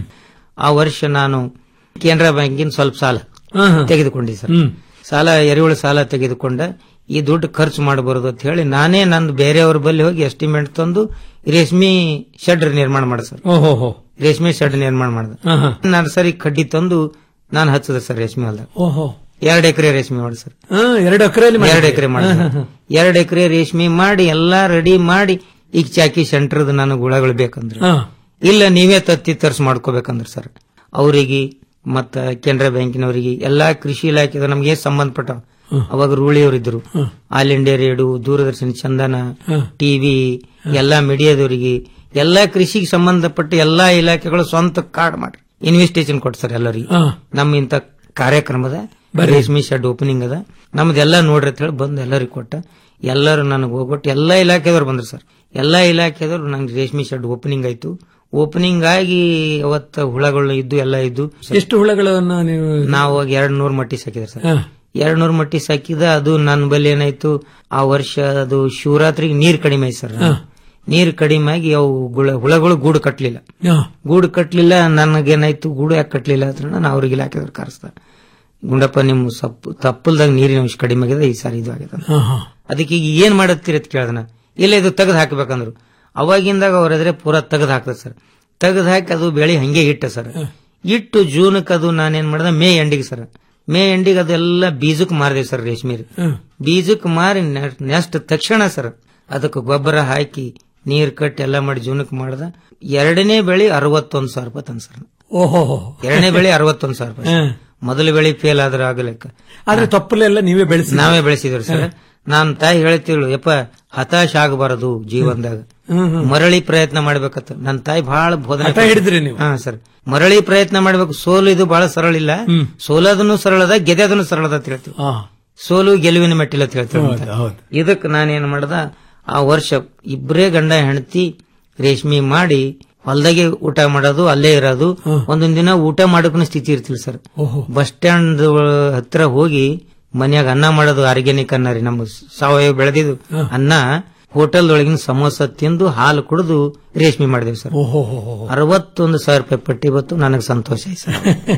ಆ ವರ್ಷ ನಾನು ಕೇನರಾ ಬ್ಯಾಂಕಿನ ಸ್ವಲ್ಪ ಸಾಲ ತೆಗೆದುಕೊಂಡೆ ಸರ್ ಸಾಲ ಎರೆಹುಳು ಸಾಲ ತೆಗೆದುಕೊಂಡ ಈ ದುಡ್ಡು ಖರ್ಚು ಮಾಡಬಾರದು ಅಂತ ಹೇಳಿ ನಾನೇ ನಂದು ಬೇರೆಯವ್ರ ಬಳಿ ಹೋಗಿ ಎಸ್ಟಿಮೇಟ್ ತಂದು ರೇಷ್ಮೆ ಶೆಡ್ ನಿರ್ಮಾಣ ಮಾಡ ಸರ್ ಓಹೋ ರೇಷ್ಮೆ ಶೆಡ್ ನಿರ್ಮಾಣ ಮಾಡಿದೆ ಆಹಾ. ನರ್ಸರಿ ಕಡ್ಡಿ ತಂದು ನಾನು ಹಚ್ಚದ ಸರ್ ರೇಷ್ಮೆ ಹೊಲ್ದಾಗ ಓಹೋ ಎರಡು ಎಕರೆ ರೇಷ್ಮೆ ಮಾಡಿ ಸರ್ ಹಾ, ಎರಡು ಎಕರೆಯಲ್ಲಿ ಎರಡು ಎಕರೆ ಮಾಡಿ ಎರಡು ಎಕರೆ ರೇಷ್ಮೆ ಮಾಡಿ ಎಲ್ಲಾ ರೆಡಿ ಮಾಡಿ ಈಗ ಚಾಕಿ ಸೆಂಟರ್ದ ನನಗೆ ಗುಳಗಳು ಬೇಕಂದ್ರೆ ಹಾ. ಇಲ್ಲ ನೀವೇ ತತ್ತಿ ತರ್ಸ್ ಮಾಡ್ಕೋಬೇಕಂದ್ರೆ ಸರ್ ಅವರಿಗೆ ಮತ್ತ ಕೆನರಾ ಬ್ಯಾಂಕಿನವರಿಗೆ ಎಲ್ಲಾ ಕೃಷಿ ಇಲಾಖೆದ ನಮ್ಗೆ ಸಂಬಂಧಪಟ್ಟ ಅವಾಗ ರೂಳಿಯವರಿದ್ರು All India Radio Doordarshan Chandana TV ಎಲ್ಲಾ ಮೀಡಿಯಾದವರಿಗೆ ಎಲ್ಲಾ ಕೃಷಿಗೆ ಸಂಬಂಧಪಟ್ಟ ಎಲ್ಲಾ ಇಲಾಖೆಗಳು ಸ್ವಂತ ಕಾರ್ಡ್ ಮಾಡಿ ಇನ್ವೆಸ್ಟೇಷನ್ ಕೊಟ್ಟು ಸರ್ ಎಲ್ಲರಿಗೆ ಹಾ. ನಮ್ಮ ಇಂತ ಕಾರ್ಯಕ್ರಮದ ರೇಷ್ಮೆ ಶೆಡ್ ಓಪನಿಂಗ್ ಅದ ನಮ್ದೆಲ್ಲ ನೋಡ್ರಿ ಅಂತ ಹೇಳಿ ಬಂದು ಎಲ್ಲರಿಗೆ ಕೊಟ್ಟ ಎಲ್ಲರೂ ನನಗೆ ಹೋಗ್ಬಿಟ್ಟು ಎಲ್ಲಾ ಇಲಾಖೆದವ್ರು ಬಂದ್ರು ಸರ್ ಎಲ್ಲಾ ಇಲಾಖೆದವ್ರು ನಂಗೆ ರೇಷ್ಮೆ ಶೆಡ್ ಓಪನಿಂಗ್ ಆಯ್ತು ಓಪನಿಂಗ್ ಆಗಿ ಅವತ್ತ ಹುಳಗಳು ಇದ್ದು ಎಲ್ಲ ಇದ್ದು ಎಷ್ಟು ಹುಳಗಳನ್ನ ನೀವು ನಾವು ಅವಾಗ ಎರಡ್ ನೂರ್ ಮಟ್ಟಿ ಸಾಕಿದ್ರೆ ಸರ್ ಹಾ. ಎರಡ್ ನೂರ್ ಮಟ್ಟಿ ಸಾಕಿದ ಅದು ನನ್ನ ಬಳಿ ಏನಾಯ್ತು ಆ ವರ್ಷ ಅದು ಶಿವರಾತ್ರಿಗೆ ನೀರ್ ಕಡಿಮೆ ಆಯ್ತು ಸರ್ ನೀರ್ ಕಡಿಮೆ ಆಗಿ ಅವು ಗುಳ- ಹುಳಗಳು ಗೂಡು ಕಟ್ಲಿಲ್ಲ ಹಾ. ಗೂಡು ಕಟ್ಲಿಲ್ಲ ನನಗೇನಾಯ್ತು ಗೂಡು ಯಾಕೆ ಕಟ್ಲಿಲ್ಲ ಅಂತ ನಾನು ಅವ್ರಿಗೆ ಇಲಾಖೆದವ್ರು ಕರೆಸ್ದ ಗುಂಡಪ್ಪ ನಿಮ್ಮ ಸಪ್ಪು ತಪ್ಪಲ್ದಾಗ ನೀರಿನ ಅಂಶ ಕಡಿಮೆ ಆಗಿದೆ ಈ ಸಾರಿ ಇದು ಆಗಿದೆ ಹಾ, ಹಾ. ಅದಕ್ಕೆ ಈಗ ಏನ್ ಮಾಡತ್ತೀರಿ ಅಂತ ಕೇಳ್ದನ ಇಲ್ಲ ಇದು ತೆಗೆದು ಹಾಕ್ಬೇಕಂದ್ರು ಅವಾಗಿಂದಾಗ ಅವ್ರ ಎದುರೇ ಪೂರಾ ತೆಗೆದು ಹಾಕ್ತದೆ ಸರ್ ತೆಗೆದು ಹಾಕಿ ಅದು ಬೆಳೆ ಹಂಗೆ ಇಟ್ಟ ಸರ್ ಇಟ್ಟು ಜೂನ್ಕ್ ಅದು ನಾನೇನ್ ಮಾಡ್ದೆ ಮೇ ಎಂಡಿಗೆ ಸರ್ ಮೇ ಎಂಡಿಗೆ ಅದೆಲ್ಲ ಬೀಜಕ್ ಮಾರಿದೆ ಸರ್ ರೇಷ್ಮೆ ಬೀಜಕ್ ಮಾರಿ ನೆಕ್ಸ್ಟ್ ತಕ್ಷಣ ಸರ್ ಅದಕ್ಕೆ ಗೊಬ್ಬರ ಹಾಕಿ ನೀರ್ ಕಟ್ಟಿ ಎಲ್ಲ ಮಾಡಿ ಜೂನಕ್ ಮಾಡ್ದ ಎರಡನೇ ಬೆಳೆ ಅರವತ್ತೊಂದು ಸಾವಿರ ರೂಪಾಯಿ ತಂದ್ ಸರ್ ಓಹೋ ಎರಡನೇ ಬೆಳೆ ಅರವತ್ತೊಂದು ಸಾವಿರ ರೂಪಾಯಿ ಸರ್. ಮೊದಲ ಬೆಳೆ ಫೇಲ್ ಆದ್ರೆ ಆಗಲೆಕ್ಕ ಆದ್ರೆ ತಪ್ಪಲೆಲ್ಲ ನೀವೇ ಬೆಳೆಸಿ ನಾವೇ ಬೆಳೆಸಿದ್ರು ಸರ್ ನಾನ್ ತಾಯಿ ಹೇಳ್ತಿಳು ಯಪ್ಪ ಹತಾಶ ಆಗಬಾರದು ಜೀವನದಾಗ ಹ್ಮ್, ಹ್ಮ್. ಮರಳಿ ಪ್ರಯತ್ನ ಮಾಡ್ಬೇಕತ್ತ ನನ್ನ ತಾಯಿ ಬಹಳ ಬೋಧನೆ ಹಠ ಹಿಡಿದ್ರಿ ನೀವು? ಹಾ ಸರ್ ಮರಳಿ ಪ್ರಯತ್ನ ಮಾಡ್ಬೇಕು ಸೋಲು ಇದು ಬಹಳ ಸರಳ ಇಲ್ಲ ಸೋಲೋದನ್ನು ಸರಳದ ಗೆದ್ದೋದನ್ನು ಸರಳದ ಅಂತ ಹೇಳ್ತೀವಿ ಹಾ. ಸೋಲು ಗೆಲುವಿನ ಮೆಟ್ಟಿಲ ಅಂತ ಹೇಳ್ತೀವಿ ಹೌದು, ಹೌದು. ಇದಕ್ ನಾನೇನ್ ಮಾಡ್ದ ಆ ವರ್ಷ ಇಬ್ಬರೇ ಗಂಡ ಹೆಂಡತಿ ರೇಷ್ಮೆ ಮಾಡಿ ಹೊಲ್ದಾಗೆ ಊಟ ಮಾಡೋದು ಅಲ್ಲೇ ಇರೋದು ಒಂದೊಂದ್ ದಿನ ಊಟ ಮಾಡೋಕನ ಸ್ಥಿತಿ ಇರ್ತಿಲ್ಲ ಸರ್ ಓಹೋ. ಬಸ್ ಸ್ಟ್ಯಾಂಡ್ ಹತ್ರ ಹೋಗಿ ಮನ್ಯಾಗ ಅನ್ನ ಮಾಡೋದು ಆರ್ಗ್ಯಾನಿಕ್ ಅನ್ನ ರೀ ನಮ್ಮ ಸಾವಯವ ಬೆಳೆದಿದ್ದು ಅನ್ನ ಹೋಟೆಲ್ ಒಳಗಿನ ಸಮೋಸ ತಿಂದು ಹಾಲು ಕುಡಿದು ರೇಷ್ಮೆ ಮಾಡಿದೇವಿ ಸರ್ ಓಹೋ ಅರವತ್ತೊಂದು ಸಾವಿರ ರೂಪಾಯಿ ಪಟ್ಟಿ ಬತ್ತು ನನಗೆ ಸಂತೋಷ ಆಯ್ತು ಸರ್